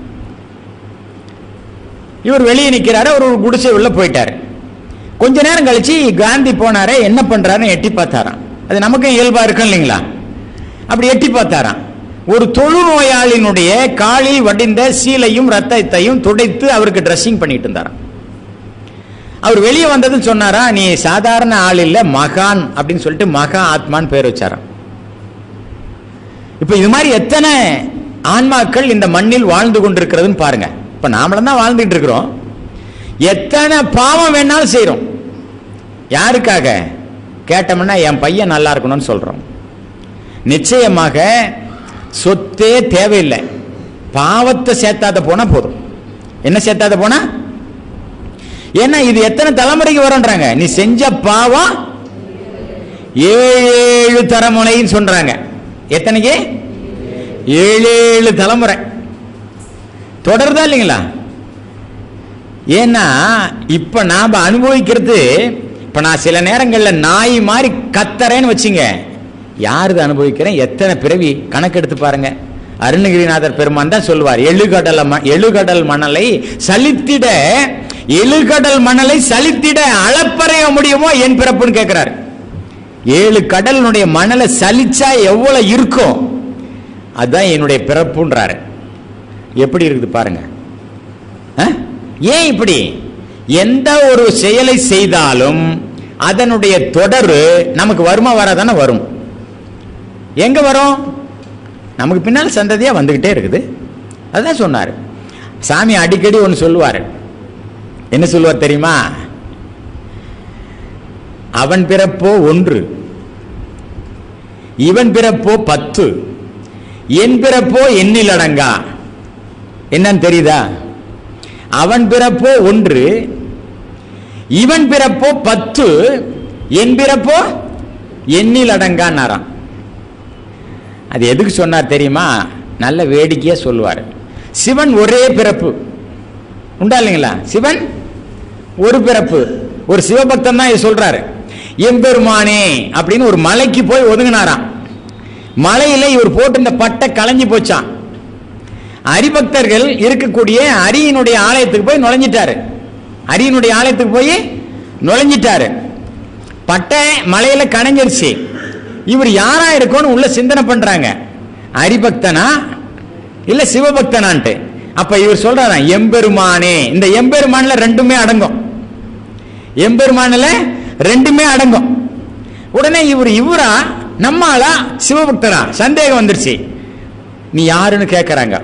இவர் வெளியே நிக்கிறாரு அவர் ஒரு குடிசை உள்ள போயிட்டாரு கொஞ்ச நேரம் கழிச்சு காந்தி போனாரே என்ன பண்றாருன்னு எட்டி பார்த்தாராம் அது நமக்கும் இயல்பா இருக்கும் இல்லைங்களா அப்படி எட்டி பார்த்தாராம் ஒரு தொழுநோயாளியினுடைய காலில் வடிந்த சீலையும் ரத்தத்தையும் துடைத்து அவருக்கு ட்ரெஸ்ஸிங் பண்ணிட்டு இருந்தாராம் அவர் வெளியே வந்தது சொன்னாரா நீ சாதாரண ஆள் இல்ல மகான் அப்படின்னு சொல்லிட்டு மகா ஆத்மான்னு பேர் வச்சாராம் இப்ப இது மாதிரி எத்தனை ஆன்மாக்கள் இந்த மண்ணில் வாழ்ந்து கொண்டிருக்கிறதுன்னு பாருங்க இப்ப நாமளும் தான் வாழ்ந்துட்டு இருக்கிறோம் எத்தனை பாவம் வேணாலும் செய்றோம் யாருக்காக கேட்டோம்னா என் பையன் நல்லா இருக்கணும்னு சொல்றோம் நிச்சயமாக சொத்தே தேவையில்லை பாவத்தை சேர்த்தாத போனா போதும் என்ன சேர்த்தாத போனா ஏன்னா இது எத்தனை தலைமுறைக்கு வரும்ன்றாங்க நீ செஞ்ச பாவம் ஏழு ஏழு தலைமுறைன்னு சொல்றாங்க எத்தனைக்கு ஏழு ஏழு தலைமுறை தொடருதா இல்லைங்களா ஏன்னா இப்ப நாம அனுபவிக்கிறது இப்ப நான் சில நேரங்கள்ல நாய் மாதிரி கத்தறேன்னு வச்சுங்க யாருது அனுபவிக்கிறேன் எத்தனை பிறவி கணக்கெடுத்து பாருங்க அருணகிரிநாதர் பெருமான் தான் சொல்லுவார் எழுகடல ம- எழுகடல் மணலை சலித்திட எழுகடல் மணலை சலித்திட அளப்பறைய முடியுமோ என் பிறப்புன்னு கேட்கிறார் ஏழு கடலினுடைய மணலை சலிச்சா எவ்வளவு இருக்கும் அதான் என்னுடைய பிறப்புன்றாரு எப்படி இருக்குது பாருங்க ஆ? ஏன் இப்படி எந்த ஒரு செயலை செய்தாலும் அதனுடைய தொடர் நமக்கு வருமா வராதானே வரும் எங்க வரும் நமக்கு பின்னால் சந்ததியா வந்துகிட்டே இருக்குது அதுதான் சொன்னார் சாமி அடிக்கடி ஒன்று சொல்லுவார் என்ன சொல்லுவார் தெரியுமா அவன் பிறப்போ ஒன்று இவன் பிறப்போ பத்து என் பிறப்போ எண்ணில் அடங்கா என்னன்னு தெரியுதா அவன் பிறப்போ ஒன்று இவன் பிறப்போ பத்து என் பிறப்போ எண்ணில் அடங்கான்னாராம் அது எதுக்கு சொன்னார் தெரியுமா நல்ல வேடிக்கையா சொல்லுவார் சிவன் ஒரே பிறப்பு உண்டா இல்லைங்களா சிவன் ஒரு பிறப்பு ஒரு சிவபக்தன் தான் இது சொல்றாரு எம்பெருமானே அப்படின்னு ஒரு மலைக்கு போய் ஒதுங்கினாராம் மலையில இவர் போட்டிருந்த பட்டை களைஞ்சு போச்சான் ஹரிபக்தர்கள் இருக்கக்கூடிய அரியனுடைய ஆலயத்துக்கு போய் நுழைஞ்சிட்டாரு அரியனுடைய ஆலயத்துக்கு போய் நுழைஞ்சிட்டாரு பட்டை மலையில கணைஞ்சிருச்சு இவர் யாரா இருக்கும்னு உள்ள சிந்தனை பண்றாங்க ஹரிபக்தனா இல்ல சிவபக்தனான்ட்டு அப்ப இவர் சொல்றாராம் எம்பெருமானே இந்த எம்பெருமான்ல ரெண்டுமே அடங்கும் எம்பெருமான்ல ரெண்டுமே அடங்கும் உடனே இவர் இவரா நம்மாளா சிவபக்தரா சந்தேகம் வந்துருச்சு நீ யாருன்னு கேட்கறாங்க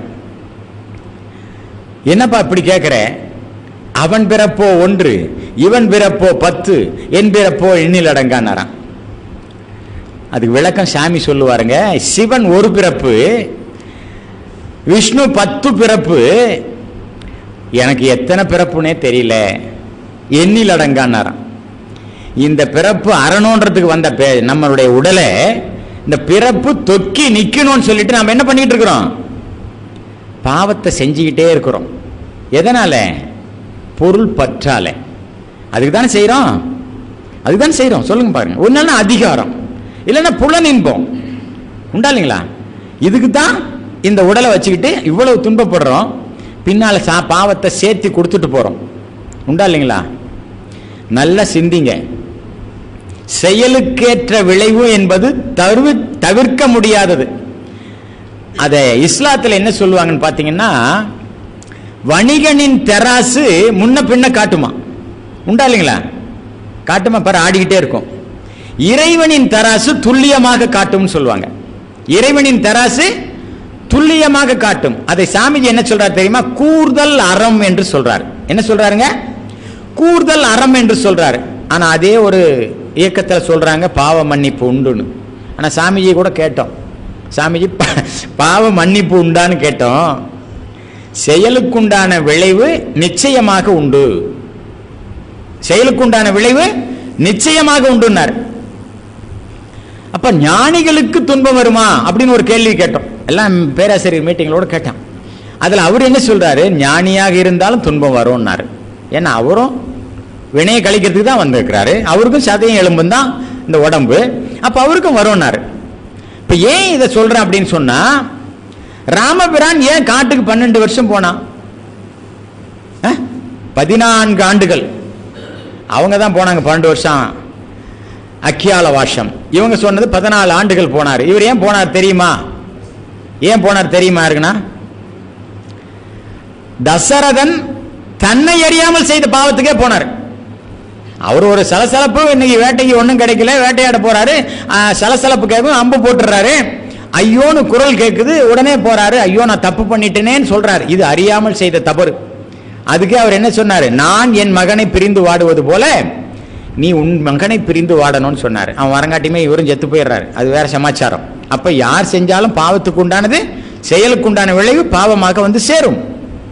என்னப்பா இப்படி கேட்கிற அவன் பிறப்போ ஒன்று இவன் பிறப்போ பத்து என் பிறப்போ எண்ணில் அடங்கானாராம் அதுக்கு விளக்கம் சாமி சொல்லுவாருங்க சிவன் ஒரு பிறப்பு விஷ்ணு பத்து பிறப்பு எனக்கு எத்தனை பிறப்புனே தெரியல எண்ணில் அடங்கானாராம் இந்த பிறப்பு அறணுன்றதுக்கு வந்த பே- நம்மளுடைய உடலை இந்த பிறப்பு தொக்கி நிக்கணும்னு சொல்லிட்டு நாம என்ன பண்ணிட்டு இருக்கிறோம் பாவத்தை செஞ்சுக்கிட்டே இருக்கிறோம் எதனால பொருள் பற்றால அதுக்கு தானே செய்கிறோம் அதுக்கு தானே செய்கிறோம் சொல்லுங்க பாருங்க ஒன்னா அதிகாரம் இல்லைன்னா புலனின்பம் உண்டா இல்லைங்களா இதுக்கு தான் இந்த உடலை வச்சுக்கிட்டு இவ்வளவு துன்பப்படுறோம் பின்னால சா பாவத்தை சேர்த்து கொடுத்துட்டு போறோம் உண்டா இல்லைங்களா நல்லா சிந்திங்க செயலுக்கேற்ற விளைவு என்பது தவிர தவிர்க்க முடியாதது அதை இஸ்லாத்துல என்ன சொல்லுவாங்கன்னு பாத்தீங்கன்னா வணிகனின் தெராசு முன்ன பின்ன காட்டுமா உண்டா இல்லைங்களா காட்டுமா பாரு ஆடிக்கிட்டே இருக்கும் இறைவனின் தராசு துல்லியமாக காட்டும்னு சொல்லுவாங்க இறைவனின் தராசு துல்லியமாக காட்டும் அதை சாமிஜி என்ன சொல்றாரு தெரியுமா கூர்தல் அறம் என்று சொல்றாரு என்ன சொல்றாருங்க கூர்தல் அறம் என்று சொல்றாரு ஆனா அதே ஒரு இயக்கத்தில் சொல்றாங்க பாவ மன்னிப்பு உண்டுன்னு ஆனா சாமிஜி கூட கேட்டோம் சாமிஜி பா- பாவ மன்னிப்பு உண்டான்னு கேட்டோம் செயலுக்குண்டான விளைவு நிச்சயமாக உண்டு செயலுக்குண்டான விளைவு நிச்சயமாக உண்டுன்னார் அப்ப ஞானிகளுக்கு துன்பம் வருமா அப்படின்னு ஒரு கேள்வி கேட்டோம் எல்லாம் பேராசிரியர் மீட்டிங்களோட கேட்டான் அதுல அவர் என்ன சொல்றாரு ஞானியாக இருந்தாலும் துன்பம் வரும்னாரு ஏன்னா அவரும் வினையை கழிக்கிறதுக்கு தான் வந்திருக்கிறாரு அவருக்கும் சதையும் எலும்பும் தான் இந்த உடம்பு அப்ப அவருக்கும் வரும்னாரு இப்ப ஏன் இதை சொல்றேன் அப்படின்னு சொன்னா ராமபிரான் ஏன் காட்டுக்கு பன்னெண்டு வருஷம் போனான் அஹ்? பதினான்கு ஆண்டுகள் அவங்க தான் போனாங்க பன்னெண்டு வருஷம் அக்கியால வாஷம் இவங்க சொன்னது பதினாலு ஆண்டுகள் போனார் இவர் ஏன் போனார் தெரியுமா ஏன் போனார் தெரியுமா இருக்குன்னா தசரதன் தன்னை அறியாமல் செய்த பாவத்துக்கே போனார் அவர் ஒரு சலசலப்பு இன்னைக்கு வேட்டைக்கு ஒன்றும் கிடைக்கல வேட்டையாட போறாரு ஆ, சலசலப்பு கேட்கும் அம்பு போட்டுறாரு ஐயோன்னு குரல் கேட்குது உடனே போறாரு ஐயோ நான் தப்பு பண்ணிட்டேனேன்னு சொல்றாரு இது அறியாமல் செய்த தவறு அதுக்கே அவர் என்ன சொன்னாரு நான் என் மகனை பிரிந்து வாடுவது போல நீ உன் மகனை பிரிந்து வாடணும்னு சொன்னாரு அவன் வரங்காட்டியுமே இவரும் செத்து போயிடுறாரு அது வேற சமாச்சாரம் அப்ப யார் செஞ்சாலும் பாவத்துக்கு உண்டானது செயலுக்கு உண்டான விளைவு பாவமாக வந்து சேரும்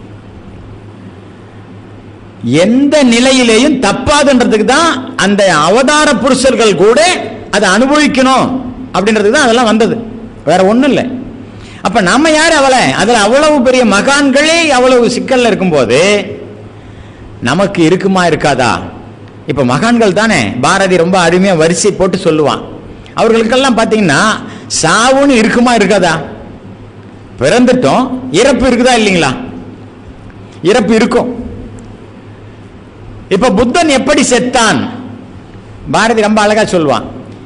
எந்த நிலையிலேயும் தப்பாதுன்றதுக்கு தான் அந்த அவதார புருஷர்கள் கூட அதை அனுபவிக்கணும் அப்படின்றதுக்கு தான் அதெல்லாம் வந்தது வேற ஒண்ணும் இல்லை அப்ப நம்ம யார் அவளை அதுல அவ்வளவு பெரிய மகான்களே அவ்வளவு சிக்கல்ல இருக்கும்போது நமக்கு இருக்குமா இருக்காதா இப்ப மகான்கள் தானே பாரதி ரொம்ப அருமையா வரிசை போட்டு சொல்லுவான் அவர்களுக்கெல்லாம் பாத்தீங்கன்னா சாவுன்னு இருக்குமா இருக்காதா பிறந்துட்டோம் இறப்பு இருக்குதா இல்லைங்களா இறப்பு இருக்கும் இப்ப புத்தன் எப்படி செத்தான் பாரதி ரொம்ப அழகா சொல்லுவான்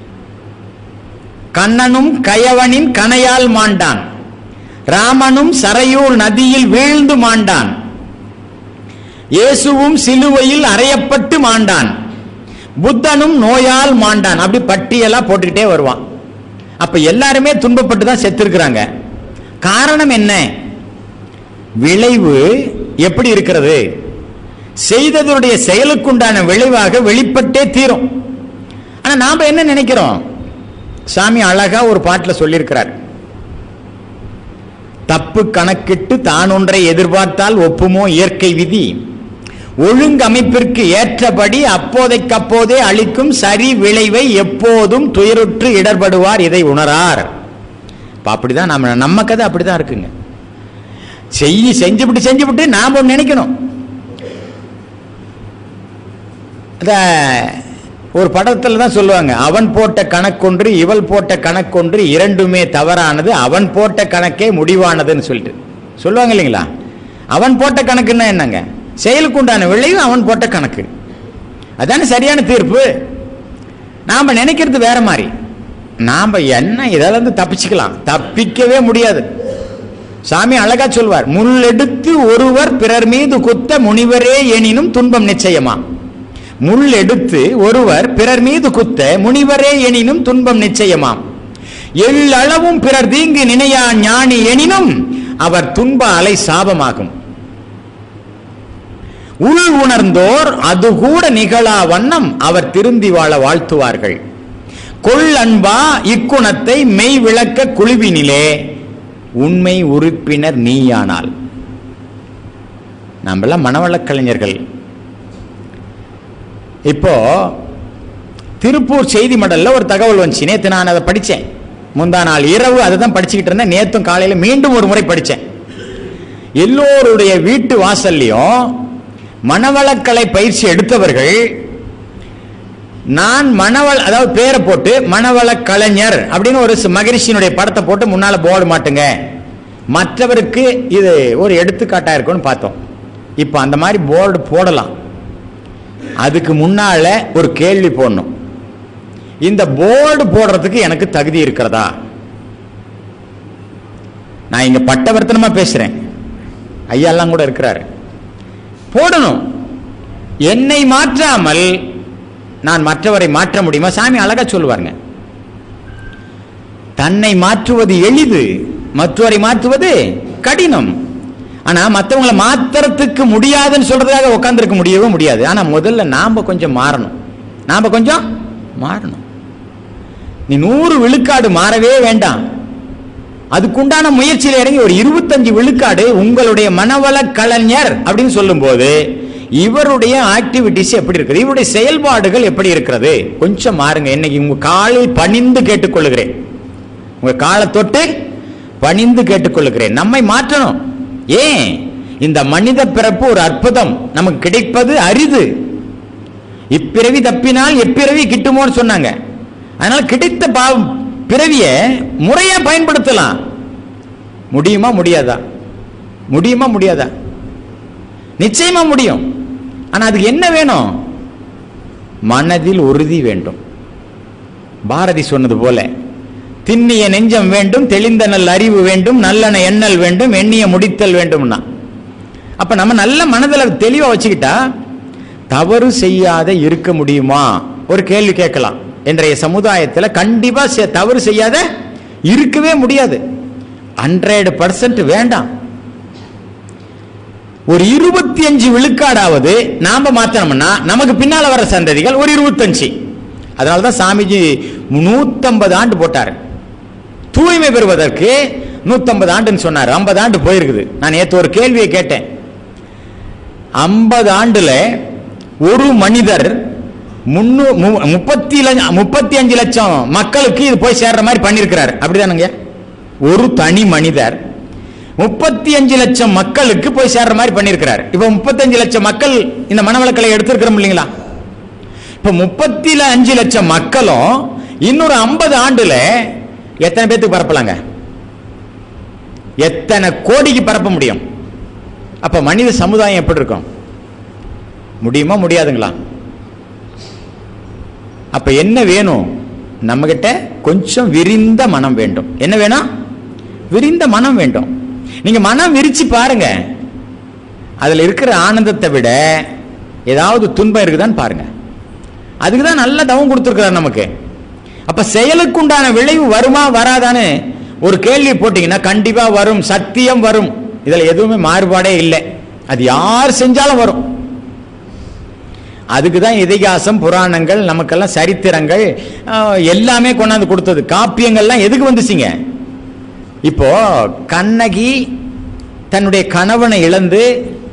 கண்ணனும் கயவனின் கனையால் மாண்டான் ராமனும் சரையூர் நதியில் வீழ்ந்து மாண்டான் இயேசுவும் சிலுவையில் அறையப்பட்டு மாண்டான் புத்தனும் நோயால் மாண்டான் அப்படி பட்டியலா போட்டுக்கிட்டே வருவான் அப்ப எல்லாருமே துன்பப்பட்டு தான் செத்துருக்கிறாங்க காரணம் என்ன விளைவு எப்படி இருக்கிறது செய்ததனுடைய செயலுக்குண்டான விளைவாக வெளிப்பட்டே தீரும் ஆனா நாம என்ன நினைக்கிறோம் சாமி அழகா ஒரு பாட்டுல சொல்லியிருக்கிறார் தப்பு கணக்கிட்டு தான் ஒன்றை எதிர்பார்த்தால் ஒப்புமோ இயற்கை விதி ஒழுங்கமைப்பிற்கு ஏற்றபடி அப்போதைக்கப்போதே அளிக்கும் சரி விளைவை எப்போதும் துயருற்று இடர்படுவார் இதை உணரார் இப்ப அப்படிதான் நம்ம நம்ம கதை அப்படிதான் இருக்குங்க செய்ய செஞ்சுவிட்டு செஞ்சுவிட்டு நாம ஒண்ணு நினைக்கணும் அத ஒரு படத்துல தான் சொல்லுவாங்க அவன் போட்ட கணக்கொன்று இவள் போட்ட கணக்கொன்று இரண்டுமே தவறானது அவன் போட்ட கணக்கே முடிவானதுன்னு சொல்லிட்டு சொல்லுவாங்க இல்லைங்களா அவன் போட்ட கணக்குன்னா என்னங்க செயலுக்கு உண்டான விளைவு அவன் போட்ட கணக்கு அதானே சரியான தீர்ப்பு நாம நினைக்கிறது வேற மாதிரி நாம என்ன இதில் இருந்து தப்பிச்சுக்கலாம் தப்பிக்கவே முடியாது சாமி அழகா சொல்வார் முள்ளெடுத்து ஒருவர் பிறர் மீது குத்த முனிவரே எனினும் துன்பம் நிச்சயமா முள் எடுத்து ஒருவர் பிறர் மீது குத்த முனிவரே எனினும் துன்பம் நிச்சயமாம் எள்ளளவும் பிறர் தீங்கு நினையா ஞானி எனினும் அவர் துன்ப அலை சாபமாகும் உள் உணர்ந்தோர் அது கூட நிகழா வண்ணம் அவர் திருந்தி வாழ வாழ்த்துவார்கள் கொள் அன்பா இக்குணத்தை மெய் விளக்க குழுவினிலே உண்மை உறுப்பினர் நீயானால் நம்மளாம் மனவளக் கலைஞர்கள் இப்போ திருப்பூர் செய்தி மடல்ல ஒரு தகவல் வந்துச்சு நேத்து நான் அதை படிச்சேன் முந்தா நாள் இரவு அதை தான் படிச்சுக்கிட்டு இருந்தேன் நேத்தும் காலையில மீண்டும் ஒரு முறை படிச்சேன் எல்லோருடைய வீட்டு வாசல்லையும் மனவளக்கலை பயிற்சி எடுத்தவர்கள் நான் மனவள அதாவது பேரை போட்டு மனவள கலைஞர் அப்படின்னு ஒரு ச- மகரிஷியினுடைய படத்தை போட்டு முன்னால போர்டு மாட்டுங்க மற்றவருக்கு இது ஒரு எடுத்துக்காட்டா இருக்கும்னு பார்த்தோம் இப்போ அந்த மாதிரி போர்டு போடலாம் அதுக்கு முன்னால ஒரு கேள்வி போடணும் இந்த போர்டு போடுறதுக்கு எனக்கு தகுதி இருக்கிறதா நான் இங்க பட்டவர்த்தனமா பேசுறேன் ஐயாலாம் கூட இருக்கிறாரு போடணும் என்னை மாற்றாமல் நான் மற்றவரை மாற்ற முடியுமா சாமி அழகா சொல்லுவாருங்க தன்னை மாற்றுவது எளிது மற்றவரை மாற்றுவது கடினம் ஆனா மற்றவங்களை மாத்துறதுக்கு முடியாதுன்னு சொல்றதுக்காக உட்கார்ந்திருக்க முடியவே முடியாது ஆனா முதல்ல நாம கொஞ்சம் மாறணும் நாம கொஞ்சம் மாறணும் நீ நூறு விழுக்காடு மாறவே வேண்டாம் அதுக்குண்டான முயற்சியில் இறங்கி ஒரு இருபத்தஞ்சு விழுக்காடு உங்களுடைய மனவள கலைஞர் அப்படின்னு சொல்லும்போது இவருடைய ஆக்டிவிட்டிஸ் எப்படி இருக்குது இவருடைய செயல்பாடுகள் எப்படி இருக்கிறது கொஞ்சம் மாறுங்க இன்னைக்கு உங்க காலில் பணிந்து கேட்டுக்கொள்கிறேன் உங்க காலை தொட்டு பணிந்து கேட்டுக்கொள்கிறேன் நம்மை மாற்றணும் ஏன் இந்த மனித பிறப்பு ஒரு அற்புதம் நமக்கு கிடைப்பது அரிது இப்பிறவி தப்பினால் எப்பிறவி கிட்டுமோன்னு சொன்னாங்க அதனால கிடைத்த பாவம் பிறவிய முறையா பயன்படுத்தலாம் முடியுமா முடியாதா முடியுமா முடியாதா நிச்சயமா முடியும் ஆனா அதுக்கு என்ன வேணும் மனதில் உறுதி வேண்டும் பாரதி சொன்னது போல திண்ணிய நெஞ்சம் வேண்டும் தெளிந்த நல் அறிவு வேண்டும் நல்லன எண்ணல் வேண்டும் எண்ணிய முடித்தல் வேண்டும்னா அப்ப நம்ம நல்ல மனதில் தெளிவா வச்சுக்கிட்டா தவறு செய்யாத இருக்க முடியுமா ஒரு கேள்வி கேட்கலாம் இன்றைய சமுதாயத்தில் கண்டிப்பா செ- தவறு செய்யாத இருக்கவே முடியாது ஹண்ட்ரட் பர்சன்ட் வேண்டாம் ஒரு இருபத்தி அஞ்சு விழுக்காடாவது நாம மாத்தணும்னா நமக்கு பின்னால வர சந்ததிகள் ஒரு இருபத்தஞ்சு அதனாலதான் சாமிஜி நூத்தம்பது ஆண்டு போட்டாரு தூய்மை பெறுவதற்கு நூத்தம்பது ஆண்டுன்னு சொன்னார் ஐம்பது ஆண்டு போயிருக்குது நான் நேத்து ஒரு கேள்வியை கேட்டேன் ஐம்பது ஆண்டுல ஒரு மனிதர் முன்னூ மு- முப்பத்தி லட்ச- முப்பத்தி அஞ்சு லட்சம் மக்களுக்கு இது போய் சேர்ற மாதிரி பண்ணியிருக்கிறார் அப்படிதானுங்க ஒரு தனி மனிதர் முப்பத்தி அஞ்சு லட்சம் மக்களுக்கு போய் சேர்ற மாதிரி பண்ணியிருக்கிறார் இப்ப முப்பத்தஞ்சு லட்சம் மக்கள் இந்த மனவளக்கலை எடுத்திருக்கிறோம் இல்லைங்களா இப்ப முப்பத்தி அஞ்சு லட்சம் மக்களும் இன்னொரு ஐம்பது ஆண்டுல எத்தனை பேத்துக்கு பரப்பலாங்க எத்தனை கோடிக்கு பரப்ப முடியும் அப்ப மனித சமுதாயம் எப்படி இருக்கும் முடியுமா முடியாதுங்களா அப்ப என்ன வேணும் நம்ம கிட்ட கொஞ்சம் விரிந்த மனம் வேண்டும் என்ன வேணும் விரிந்த மனம் வேண்டும் நீங்க மனம் விரிச்சு பாருங்க அதுல இருக்கிற ஆனந்தத்தை விட ஏதாவது துன்பம் இருக்குதான்னு பாருங்க அதுக்கு தான் நல்ல தவம் கொடுத்துருக்கிறார் நமக்கு அப்ப செயலுக்குண்டான விளைவு வருமா வராதான்னு ஒரு கேள்வி போட்டீங்கன்னா கண்டிப்பா வரும் சத்தியம் வரும் இதுல எதுவுமே மாறுபாடே இல்லை அது யார் செஞ்சாலும் வரும் அதுக்கு தான் இதிகாசம் புராணங்கள் நமக்கெல்லாம் சரித்திரங்கள் அஹ், எல்லாமே கொண்டாந்து கொடுத்தது காப்பியங்கள்லாம் எதுக்கு வந்துச்சுங்க இப்போ கண்ணகி தன்னுடைய கணவனை இழந்து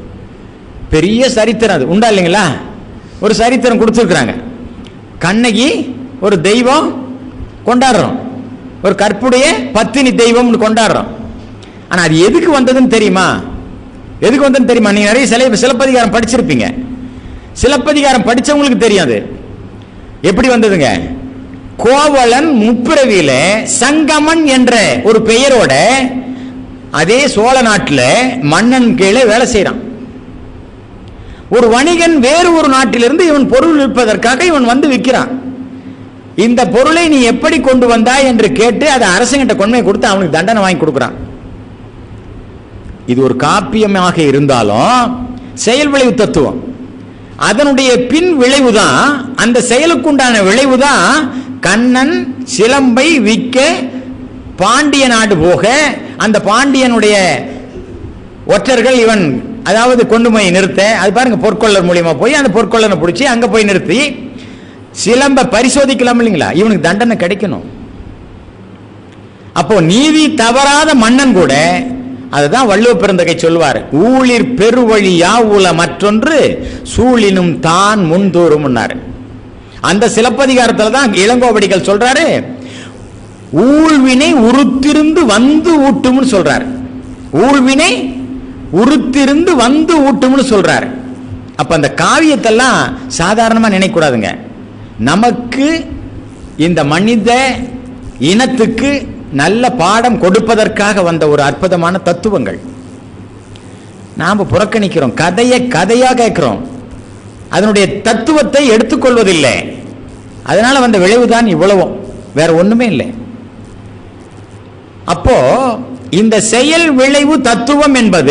பெரிய சரித்திரம் அது உண்டா இல்லைங்களா ஒரு சரித்திரம் கொடுத்துருக்குறாங்க கண்ணகி ஒரு தெய்வம் கொண்டாடுறோம் ஒரு கற்புடைய பத்தினி தெய்வம்னு கொண்டாடுறோம் ஆனா அது எதுக்கு வந்ததுன்னு தெரியுமா எதுக்கு வந்ததுன்னு தெரியுமா நீங்க நிறைய சில சிலப்பதிகாரம் படிச்சிருப்பீங்க சிலப்பதிகாரம் படிச்சவங்களுக்கு தெரியும் அது எப்படி வந்ததுங்க கோவலன் முப்பிரவியில சங்கமன் என்ற ஒரு பெயரோட அதே சோழ நாட்டுல மன்னன் கீழே வேலை செய்யறான் ஒரு வணிகன் வேறு ஒரு நாட்டிலிருந்து இவன் பொருள் விற்பதற்காக இவன் வந்து விற்கிறான் இந்த பொருளை நீ எப்படி கொண்டு வந்தாய் என்று கேட்டு அதை அரசங்கிட்ட கொண்டு கொடுத்து அவனுக்கு தண்டனை வாங்கி கொடுக்குறான் இது ஒரு காப்பியமாக இருந்தாலும் செயல் விளைவு தத்துவம் அதனுடைய பின் விளைவுதான் அந்த செயலுக்குண்டான விளைவுதான் கண்ணன் சிலம்பை விற்க பாண்டிய நாடு போக அந்த பாண்டியனுடைய ஒற்றர்கள் இவன் அதாவது கொண்டு போய் நிறுத்த அது பாருங்க பொற்கொள்ளர் மூலியமா போய் அந்த பொற்கொள்ளனை பிடிச்சி அங்க போய் நிறுத்தி சிலம்ப பரிசோதிக்கலாம் இல்லைங்களா இவனுக்கு தண்டனை கிடைக்கணும் அப்போ நீதி தவறாத மன்னன் கூட அதுதான் வள்ளுவ பெருந்தகை சொல்வார் ஊழிர் பெருவழி யாவுல மற்றொன்று சூழினும் தான் முன்தூறும் அந்த சிலப்பதிகாரத்துல தான் இளங்கோவடிகள் சொல்றாரு ஊழ்வினை உருத்திருந்து வந்து ஊட்டும்னு சொல்றாரு ஊழ்வினை உருத்திருந்து வந்து ஊட்டும்னு சொல்றாரு அப்ப அந்த காவியத்தெல்லாம் சாதாரணமா நினைக்கூடாதுங்க நமக்கு இந்த மனித இனத்துக்கு நல்ல பாடம் கொடுப்பதற்காக வந்த ஒரு அற்புதமான தத்துவங்கள் நாம புறக்கணிக்கிறோம் கதையை கதையா கேட்கிறோம் அதனுடைய தத்துவத்தை எடுத்துக்கொள்வதில்லை அதனால வந்த விளைவுதான் இவ்வளவும் வேற ஒண்ணுமே இல்லை அப்போ இந்த செயல் விளைவு தத்துவம் என்பது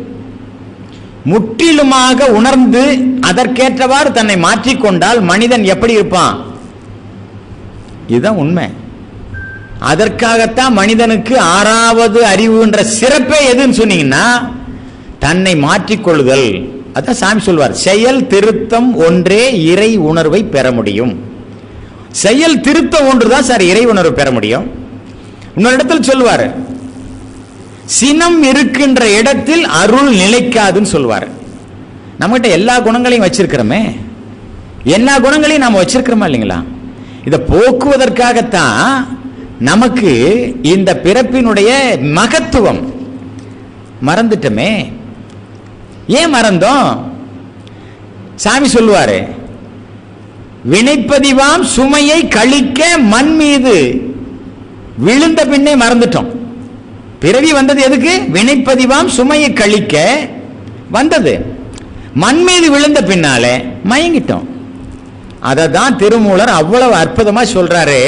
முற்றிலுமாக உணர்ந்து அதற்கேற்றவாறு தன்னை மாற்றிக்கொண்டால் மனிதன் எப்படி இருப்பான் இதுதான் உண்மை அதற்காகத்தான் மனிதனுக்கு ஆறாவது அறிவுன்ற சிறப்பே எதுன்னு சொன்னீங்கன்னா தன்னை மாற்றிக்கொள்ளுதல் அதான் சாமி சொல்வார் செயல் திருத்தம் ஒன்றே இறை உணர்வை பெற முடியும் செயல் திருத்தம் ஒன்றுதான் சார் இறை உணர்வு பெற முடியும் இன்னொரு இடத்துல சொல்லுவார் சினம் இருக்கின்ற இடத்தில் அருள் நிலைக்காதுன்னு சொல்லுவார் நம்மகிட்ட எல்லா குணங்களையும் வச்சிருக்கிறோமே எல்லா குணங்களையும் நாம வச்சிருக்கிறோமா இல்லைங்களா இதை போக்குவதற்காகத்தான் நமக்கு இந்த பிறப்பினுடைய மகத்துவம் மறந்துட்டோமே ஏன் மறந்தோம் சாமி சொல்லுவாரு வினைப்பதிவாம் சுமையை கழிக்க மண் மீது விழுந்த பின்னே மறந்துட்டோம் பிறவி வந்தது எதுக்கு வினைப்பதிவாம் சுமையை கழிக்க வந்தது மண் மீது விழுந்த பின்னாலே மயங்கிட்டோம் அதை தான் திருமூலர் அவ்வளவு அற்புதமா சொல்றாரு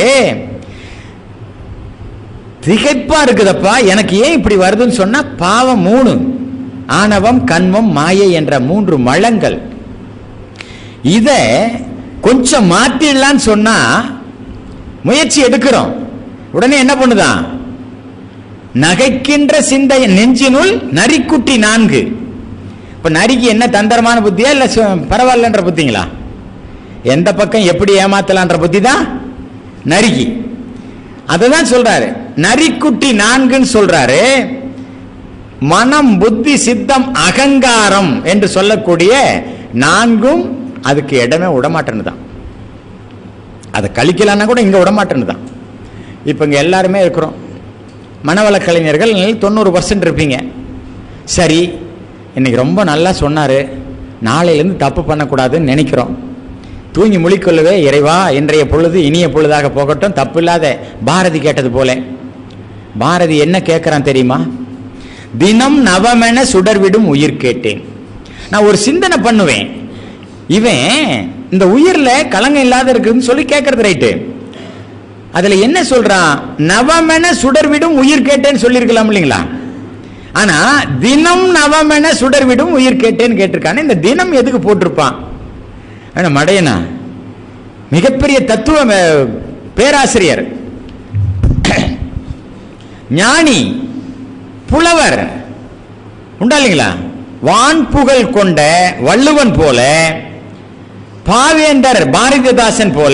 திகைப்பா இருக்குதப்பா எனக்கு ஏன் இப்படி வருதுன்னு சொன்னா பாவம் மூணு ஆணவம் கண்மம் மாயை என்ற மூன்று மலங்கள் இத கொஞ்சம் மாத்திடலான்னு சொன்னா முயற்சி எடுக்கிறோம் உடனே என்ன பண்ணுதான் நகைக்கின்ற சிந்தை நெஞ்சினுள் நரிக்குட்டி நான்கு இப்ப நரிக்கு என்ன தந்திரமான புத்தியா இல்ல சு- பரவாயில்லன்ற புத்திங்களா எந்த பக்கம் எப்படி ஏமாத்தலான்ற புத்தி தான் நரிக்கு அதுதான் சொல்றாரு நரிக்குட்டி நான்குன்னு சொல்றாரு மனம் புத்தி சித்தம் அகங்காரம் என்று சொல்லக்கூடிய நான்கும் அதுக்கு இடமே விடமாட்டேன்னு தான் அதை கழிக்கலான்னா கூட இங்க விடமாட்டேன்னு தான் இப்போ இங்க எல்லாருமே இருக்கிறோம் மனவள கலைஞர்கள் தொண்ணூறு பர்சன்ட் இருப்பீங்க சரி இன்னைக்கு ரொம்ப நல்லா சொன்னாரு நாளையிலேருந்து தப்பு பண்ணக்கூடாதுன்னு நினைக்கிறோம் தூங்கி முழிக்கொள்ளவே இறைவா இன்றைய பொழுது இனிய பொழுதாக போகட்டும் தப்பில்லாத பாரதி கேட்டது போல பாரதி என்ன கேட்கிறான் தெரியுமா தினம் நவமென சுடர்விடும் உயிர் கேட்டேன் நான் ஒரு சிந்தனை பண்ணுவேன் இவன் இந்த உயிர்ல கலங்கம் இல்லாத இருக்குதுன்னு சொல்லி கேட்கறது ரைட்டு அதுல என்ன சொல்றான் நவமென சுடர்விடும் உயிர் கேட்டேன்னு சொல்லியிருக்கலாம் இல்லைங்களா ஆனா தினம் நவமென சுடர்விடும் உயிர் கேட்டேன்னு கேட்டிருக்கானே இந்த தினம் எதுக்கு போட்டிருப்பான் ஆனா மடையனா மிகப்பெரிய தத்துவ அஹ், பேராசிரியர் ஞானி புலவர் உண்டா இல்லைங்களா வான்புகழ் கொண்ட வள்ளுவன் போல பாவேந்தர் பாரதிதாசன் போல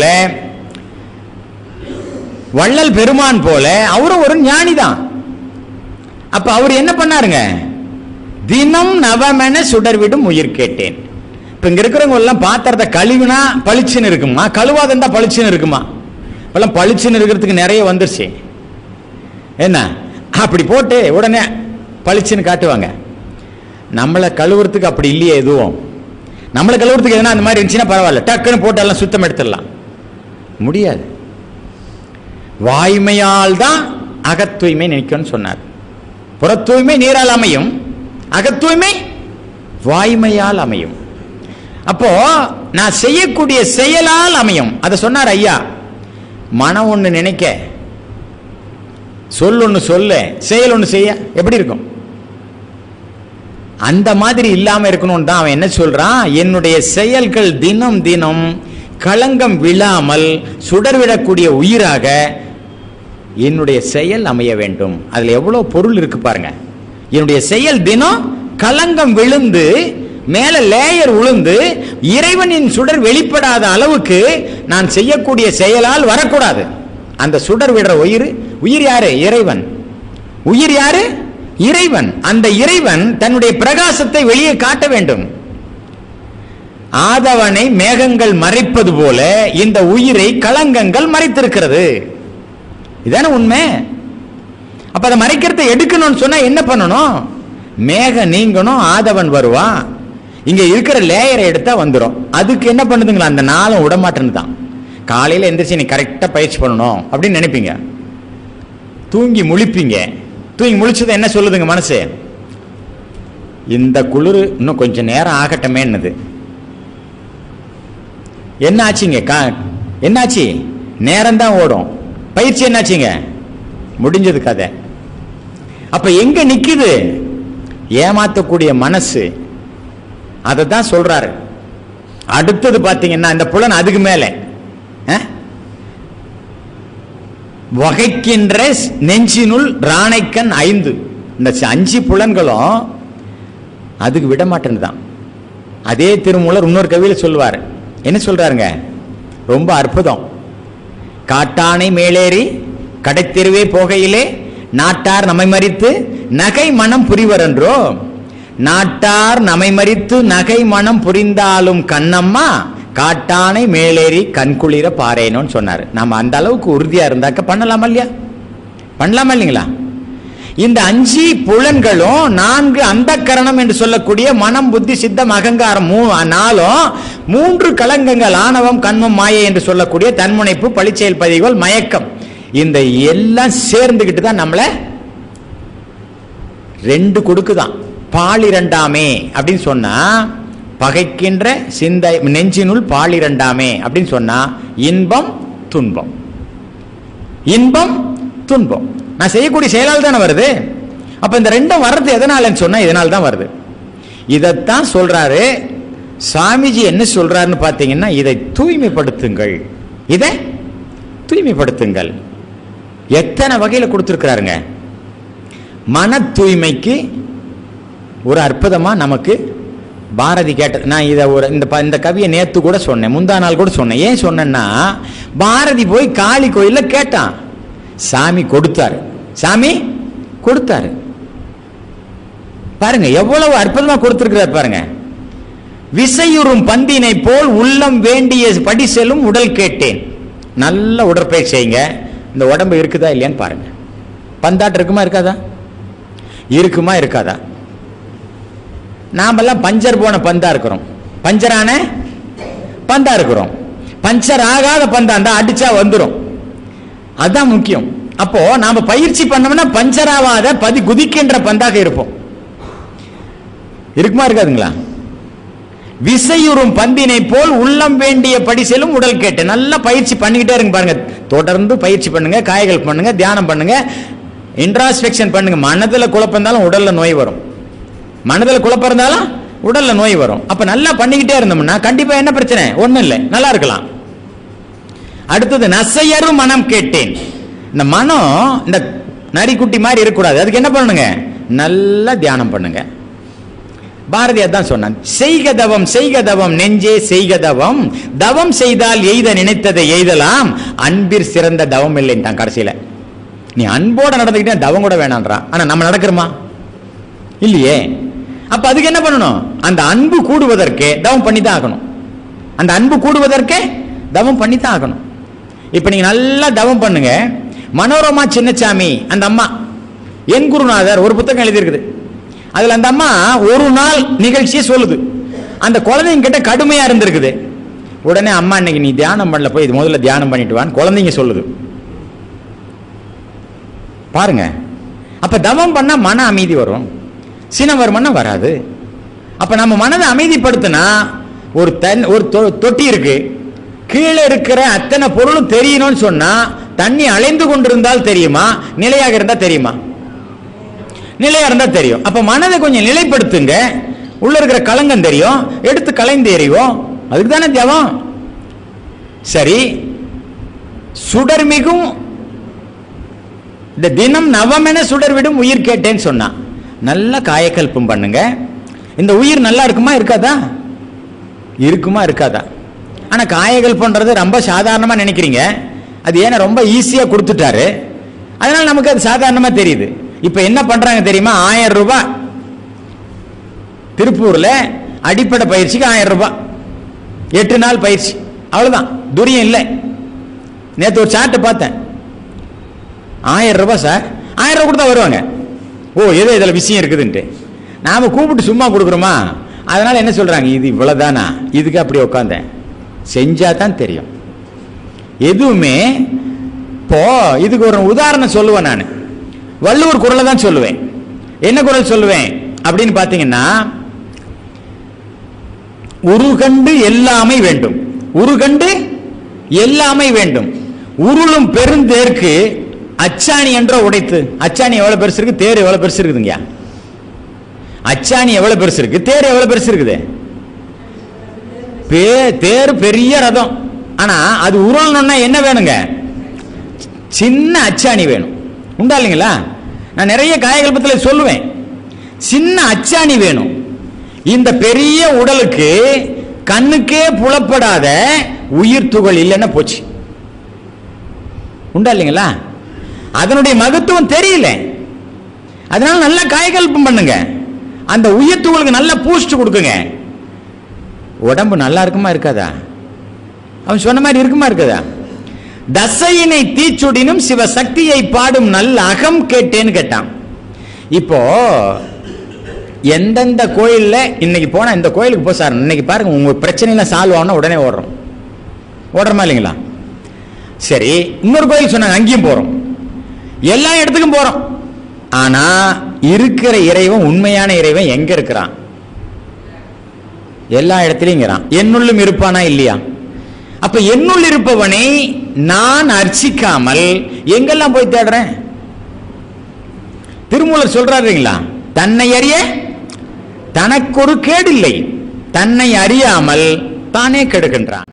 வள்ளல் பெருமான் போல அவரும் ஒரு ஞானி தான் அப்ப அவர் என்ன பண்ணாருங்க தினம் நவமென சுடர்விடும் உயிர் கேட்டேன் இப்ப இங்க இருக்கிறவங்க எல்லாம் பாத்திரத்தை கழுவினா பளிச்சுன்னு இருக்குமா கழுவாத இருந்தா பளிச்சுன்னு இருக்குமா இப்பெல்லாம் பளிச்சுன்னு இருக்கிறதுக்கு நிறைய வந்துருச்சு என்ன அப்படி போட்டு உடனே பளிச்சுன்னு காட்டுவாங்க நம்மளை கழுவுறதுக்கு அப்படி இல்லையே எதுவும் நம்மளை கழுவுறதுக்கு எதுனா அந்த மாதிரி இருந்துச்சுன்னா பரவாயில்ல டக்குன்னு போட்டு எல்லாம் சுத்தம் எடுத்துடலாம் முடியாது வாய்மையால் தான் அகத்தூய்மை நினைக்கும்னு சொன்னார் புறத்தூய்மை நீரால் அமையும் அகத்தூய்மை வாய்மையால் அமையும் அப்போ நான் செய்யக்கூடிய செயலால் அமையும் அதை சொன்னார் ஐயா மனம் ஒன்று நினைக்க சொல் ஒன்று சொல்ல செயல் ஒன்று செய்ய எப்படி இருக்கும் அந்த மாதிரி இல்லாம இருக்கணும்னு தான் அவன் என்ன சொல்றான் என்னுடைய செயல்கள் தினம் தினம் களங்கம் விழாமல் சுடர்விடக்கூடிய உயிராக என்னுடைய செயல் அமைய வேண்டும் அதுல எவ்வளவு பொருள் இருக்கு பாருங்க என்னுடைய செயல் தினம் களங்கம் விழுந்து மேல லேயர் உளுந்து இறைவனின் சுடர் வெளிப்படாத அளவுக்கு நான் செய்யக்கூடிய செயலால் வரக்கூடாது அந்த சுடர் விடுற உயிர் உயிர் யாரு இறைவன் உயிர் யாரு இறைவன் அந்த இறைவன் தன்னுடைய பிரகாசத்தை வெளியே காட்ட வேண்டும் ஆதவனை மேகங்கள் மறைப்பது போல இந்த உயிரை களங்கங்கள் மறைத்திருக்கிறது இதான உண்மை அப்ப அதை மறைக்கிறத எடுக்கணும்னு சொன்னா என்ன பண்ணணும் மேகம் நீங்கணும் ஆதவன் வருவான் இங்க இருக்கிற லேயரை எடுத்தா வந்துடும் அதுக்கு என்ன பண்ணுதுங்களா அந்த நாளும் விடமாட்டேன்னு தான் காலையில எந்திரிச்சு நீ கரெக்டா பயிற்சி பண்ணணும் அப்படின்னு நினைப்பீங்க தூங்கி முழிப்பீங்க தூங்கி முழிச்சது என்ன சொல்லுதுங்க மனசு இந்த குளிர் இன்னும் கொஞ்சம் நேரம் ஆகட்டமேன்னுது என்ன ஆச்சுங்க கா என்னாச்சு நேரம் தான் ஓடும் பயிற்சி என்னாச்சுங்க முடிஞ்சது கதை அப்ப எங்க நிக்குது ஏமாத்தக்கூடிய மனசு அதை தான் சொல்றாரு அடுத்தது பாத்தீங்கன்னா இந்த புலன் அதுக்கு மேல அஹ்? வகைக்கின்ற நெஞ்சினுள் ராணைக்கண் ஐந்து இந்த அஞ்சு புலன்களும் அதுக்கு விட மாட்டேன்னு அதே திருமூலர் இன்னொரு கவியில சொல்லுவார் என்ன சொல்றாருங்க ரொம்ப அற்புதம் காட்டானை மேலேறி கடைத்தெருவே போகையிலே நாட்டார் நம்மை மறித்து நகை மனம் புரிவர் என்றோ நாட்டார் நம்மை மறித்து நகை மனம் புரிந்தாலும் கண்ணம்மா காட்டானை மேலேறி கண்குளிர பாரேனோன்னு சொன்னார் நம்ம அந்த அளவுக்கு உறுதியா இருந்தாக்க பண்ணலாமா இல்லையா பண்ணலாமா இல்லைங்களா இந்த அஞ்சு புலன்களும் நான்கு அந்தக்கரணம் என்று சொல்லக்கூடிய மனம் புத்தி சித்தம் அகங்காரம் மூ நாளும் மூன்று கலங்கங்கள் ஆணவம் கண்மம் மாயை என்று சொல்லக்கூடிய தன்முனைப்பு பழிச்செயல் பதிவுகள் மயக்கம் இந்த எல்லாம் சேர்ந்துகிட்டு தான் நம்மள ரெண்டு கொடுக்குதான் பாலிரண்டாமே அப்படின்னு சொன்னா பகைக்கின்ற சிந்தை நெஞ்சினுள் பாலிரண்டாமே அப்படின்னு சொன்னா இன்பம் துன்பம் இன்பம் துன்பம் நான் செய்யக்கூடிய செயலால் தானே வருது அப்ப இந்த ரெண்டும் வர்றது எதனாலன்னு சொன்னா இதனால தான் வருது இதைத்தான் சொல்றாரு சாமிஜி என்ன சொல்றாருன்னு பார்த்தீங்கன்னா இதை தூய்மைப்படுத்துங்கள் இதை தூய்மைப்படுத்துங்கள் எத்தனை வகையில் கொடுத்துருக்கிறாருங்க மன தூய்மைக்கு ஒரு அற்புதமா நமக்கு பாரதி கேட்ட நான் இதை ஒரு இந்த ப- இந்த கவியை நேத்து கூட சொன்னேன் முந்தா நாள் கூட சொன்னேன் ஏன் சொன்னேன்னா பாரதி போய் காளி கோயில்ல கேட்டான் சாமி கொடுத்தாரு சாமி கொடுத்தாரு பாருங்க எவ்வளவு அற்புதமா கொடுத்திருக்கிறார் பாருங்க விசையுறும் பந்தினை போல் உள்ளம் வேண்டிய படி செல்லும் உடல் கேட்டேன் நல்ல உடற்பயிற்சி செய்யுங்க இந்த உடம்பு இருக்குதா இல்லையான்னு பாருங்க பந்தாட்டம் இருக்குமா இருக்காதா இருக்குமா இருக்காதா நாமெல்லாம் பஞ்சர் போன பந்தா இருக்கிறோம் பஞ்சரான பந்தா இருக்கிறோம் பஞ்சர் ஆகாத பந்தா இருந்தா அடிச்சா வந்துடும் அதுதான் முக்கியம் அப்போ நாம பயிற்சி பண்ணோம்னா பஞ்சராவாத பதி குதிக்கின்ற பந்தாக இருப்போம் இருக்குமா இருக்காதுங்களா விசையுறும் பந்தினை போல் உள்ளம் வேண்டிய படி செல்லும் உடல் கேட்டு நல்லா பயிற்சி பண்ணிக்கிட்டே இருங்க பாருங்க தொடர்ந்து பயிற்சி பண்ணுங்க காய்கள் பண்ணுங்க தியானம் பண்ணுங்க இன்ட்ராஸ்பெக்ஷன் பண்ணுங்க மனதுல குழப்பம் இருந்தாலும் உடல்ல நோய் வரும் மனதுல குழப்பம் இருந்தாலும் உடல்ல நோய் வரும் அப்ப நல்லா பண்ணிக்கிட்டே இருந்தோம்னா கண்டிப்பா என்ன பிரச்சனை ஒண்ணும் இல்லை நல்லா இருக்கலாம் அடுத்தது நசையறு மனம் கேட்டேன் இந்த மனம் இந்த நரிக்குட்டி மாதிரி இருக்கக்கூடாது அதுக்கு என்ன பண்ணுங்க நல்லா தியானம் பண்ணுங்க பாரதியார் தான் சொன்னான் செய்க தவம் செய்க தவம் நெஞ்சே செய்க தவம் தவம் செய்தால் எய்த நினைத்ததை எய்தலாம் அன்பிற் சிறந்த தவம் இல்லைன்ட்டான் கடைசியில நீ அன்போட நடந்துக்கிட்டே தவம் கூட வேணான்றான் ஆனா நம்ம நடக்கிறோமா இல்லையே அப்ப அதுக்கு என்ன பண்ணணும் அந்த அன்பு கூடுவதற்கு தவம் பண்ணி தான் ஆகணும் அந்த அன்பு கூடுவதற்கு தவம் பண்ணி தான் ஆகணும் இப்ப நீங்க நல்லா தவம் பண்ணுங்க மனோரமா சின்னசாமி அந்த அம்மா என் குருநாதர் ஒரு புத்தகம் எழுதியிருக்குது அதுல அந்த அம்மா ஒரு நாள் நிகழ்ச்சியை சொல்லுது அந்த குழந்தைங்க கிட்ட கடுமையா இருந்திருக்குது உடனே அம்மா இன்னைக்கு நீ தியானம் பண்ணல போய் இது முதல்ல தியானம் பண்ணிட்டு வான்னு குழந்தைங்க சொல்லுது பாருங்க அப்ப தவம் பண்ணா மன அமைதி வரும் சினம் வருமானா வராது அப்ப நம்ம மனதை அமைதிப்படுத்தினா ஒரு தன் ஒரு தொ- தொட்டி இருக்கு கீழே இருக்கிற அத்தனை பொருளும் தெரியணும்னு சொன்னா தண்ணி அலைந்து கொண்டிருந்தால் தெரியுமா நிலையாக இருந்தா தெரியுமா நிலையா இருந்தா தெரியும் அப்ப மனதை கொஞ்சம் நிலைப்படுத்துங்க உள்ள இருக்கிற களங்கம் தெரியும் எடுத்து கலைந்து எறிவோம் அதுக்கு தானே தியாகம் சரி சுடர்மிகும் இந்த தினம் நவமென சுடர் விடும் உயிர் கேட்டேன்னு சொன்னான் நல்ல காயக்கல்பம் பண்ணுங்க இந்த உயிர் நல்லா இருக்குமா இருக்காதா இருக்குமா இருக்காதா ஆனா காயகல்பன்றது ரொம்ப சாதாரணமா நினைக்கிறீங்க அது ஏன்னா ரொம்ப ஈஸியா கொடுத்துட்டாரு அதனால நமக்கு அது சாதாரணமா தெரியுது இப்ப என்ன பண்றாங்க தெரியுமா ஆயிரம் ரூபாய் திருப்பூர்ல அடிப்படை பயிற்சிக்கு ஆயிரம் ரூபாய் எட்டு நாள் பயிற்சி அவ்வளவுதான் துரியம் இல்லை நேத்து ஒரு சார்ட்டை பார்த்தேன் ஆயிரம் ரூபாய் சார் ஆயிரம் ரூபாய் கொடுத்தா வருவாங்க ஓ ஏதோ இதில் விஷயம் இருக்குதுன்ட்டு நாம கூப்பிட்டு சும்மா கொடுக்குறோமா அதனால என்ன சொல்றாங்க இது இவ்வளவுதானா இதுக்கு அப்படி உட்காந்தேன் செஞ்சா தான் தெரியும் எதுவுமே இப்போ இதுக்கு ஒரு உதாரணம் சொல்லுவேன் நான் வள்ளுவர் குரலை தான் சொல்லுவேன் என்ன குரல் சொல்லுவேன் அப்படின்னு பார்த்தீங்கன்னா உருகண்டு எல்லாமை வேண்டும் உருகண்டு எல்லாமை வேண்டும் உருளும் பெருந்தேர்க்கு அச்சாணி என்றோ உடைத்து அச்சாணி எவ்வளவு பெருசு இருக்கு தேர் எவ்வளவு பெருசு இருக்குதுங்க அச்சாணி எவ்வளவு பெருசு இருக்கு தேர் எவ்வளவு பெருசு இருக்குது பே- தேர் பெரிய ரதம் ஆனா அது உருளணும்னா என்ன வேணுங்க சின்ன அச்சாணி வேணும் உண்டா இல்லைங்களா நான் நிறைய காயகல்பத்தில் சொல்லுவேன் சின்ன அச்சாணி வேணும் இந்த பெரிய உடலுக்கு கண்ணுக்கே புலப்படாத உயிர் துகள் இல்லைன்னா போச்சு உண்டா இல்லைங்களா அதனுடைய மகத்துவம் தெரியல அதனால நல்ல காயகல்பம் பண்ணுங்க அந்த உயிர் துகளுக்கு நல்ல பூஸ்ட் கொடுக்குங்க உடம்பு நல்லா இருக்குமா இருக்காதா அவன் சொன்ன மாதிரி இருக்குமா இருக்காதா தசையினை தீச்சுடினும் சிவசக்தியை பாடும் நல்ல அகம் கேட்டேன்னு கேட்டான் இப்போ எந்தெந்த கோயில்ல இன்னைக்கு போனா இந்த கோயிலுக்கு போ சார் இன்னைக்கு பாருங்க உங்க பிரச்சனைலாம் சால்வ் ஆகணும் உடனே ஓடுறோம் ஓடுறோமா இல்லைங்களா சரி இன்னொரு கோயில் சொன்னாங்க அங்கேயும் போறோம் எல்லா இடத்துக்கும் போறோம் ஆனா இருக்கிற இறைவன் உண்மையான இறைவன் எங்க இருக்கிறான் எல்லா இடத்துலயும் இருக்கிறான் என்னுள்ளும் இருப்பானா இல்லையா அப்ப என்னுள் இருப்பவனை நான் அர்ச்சிக்காமல் எங்கெல்லாம் போய் தேடுறேன் திருமூலர் சொல்றாருங்களா தன்னை அறிய தனக்கொரு கேடில்லை தன்னை அறியாமல் தானே கெடுக்கின்றான்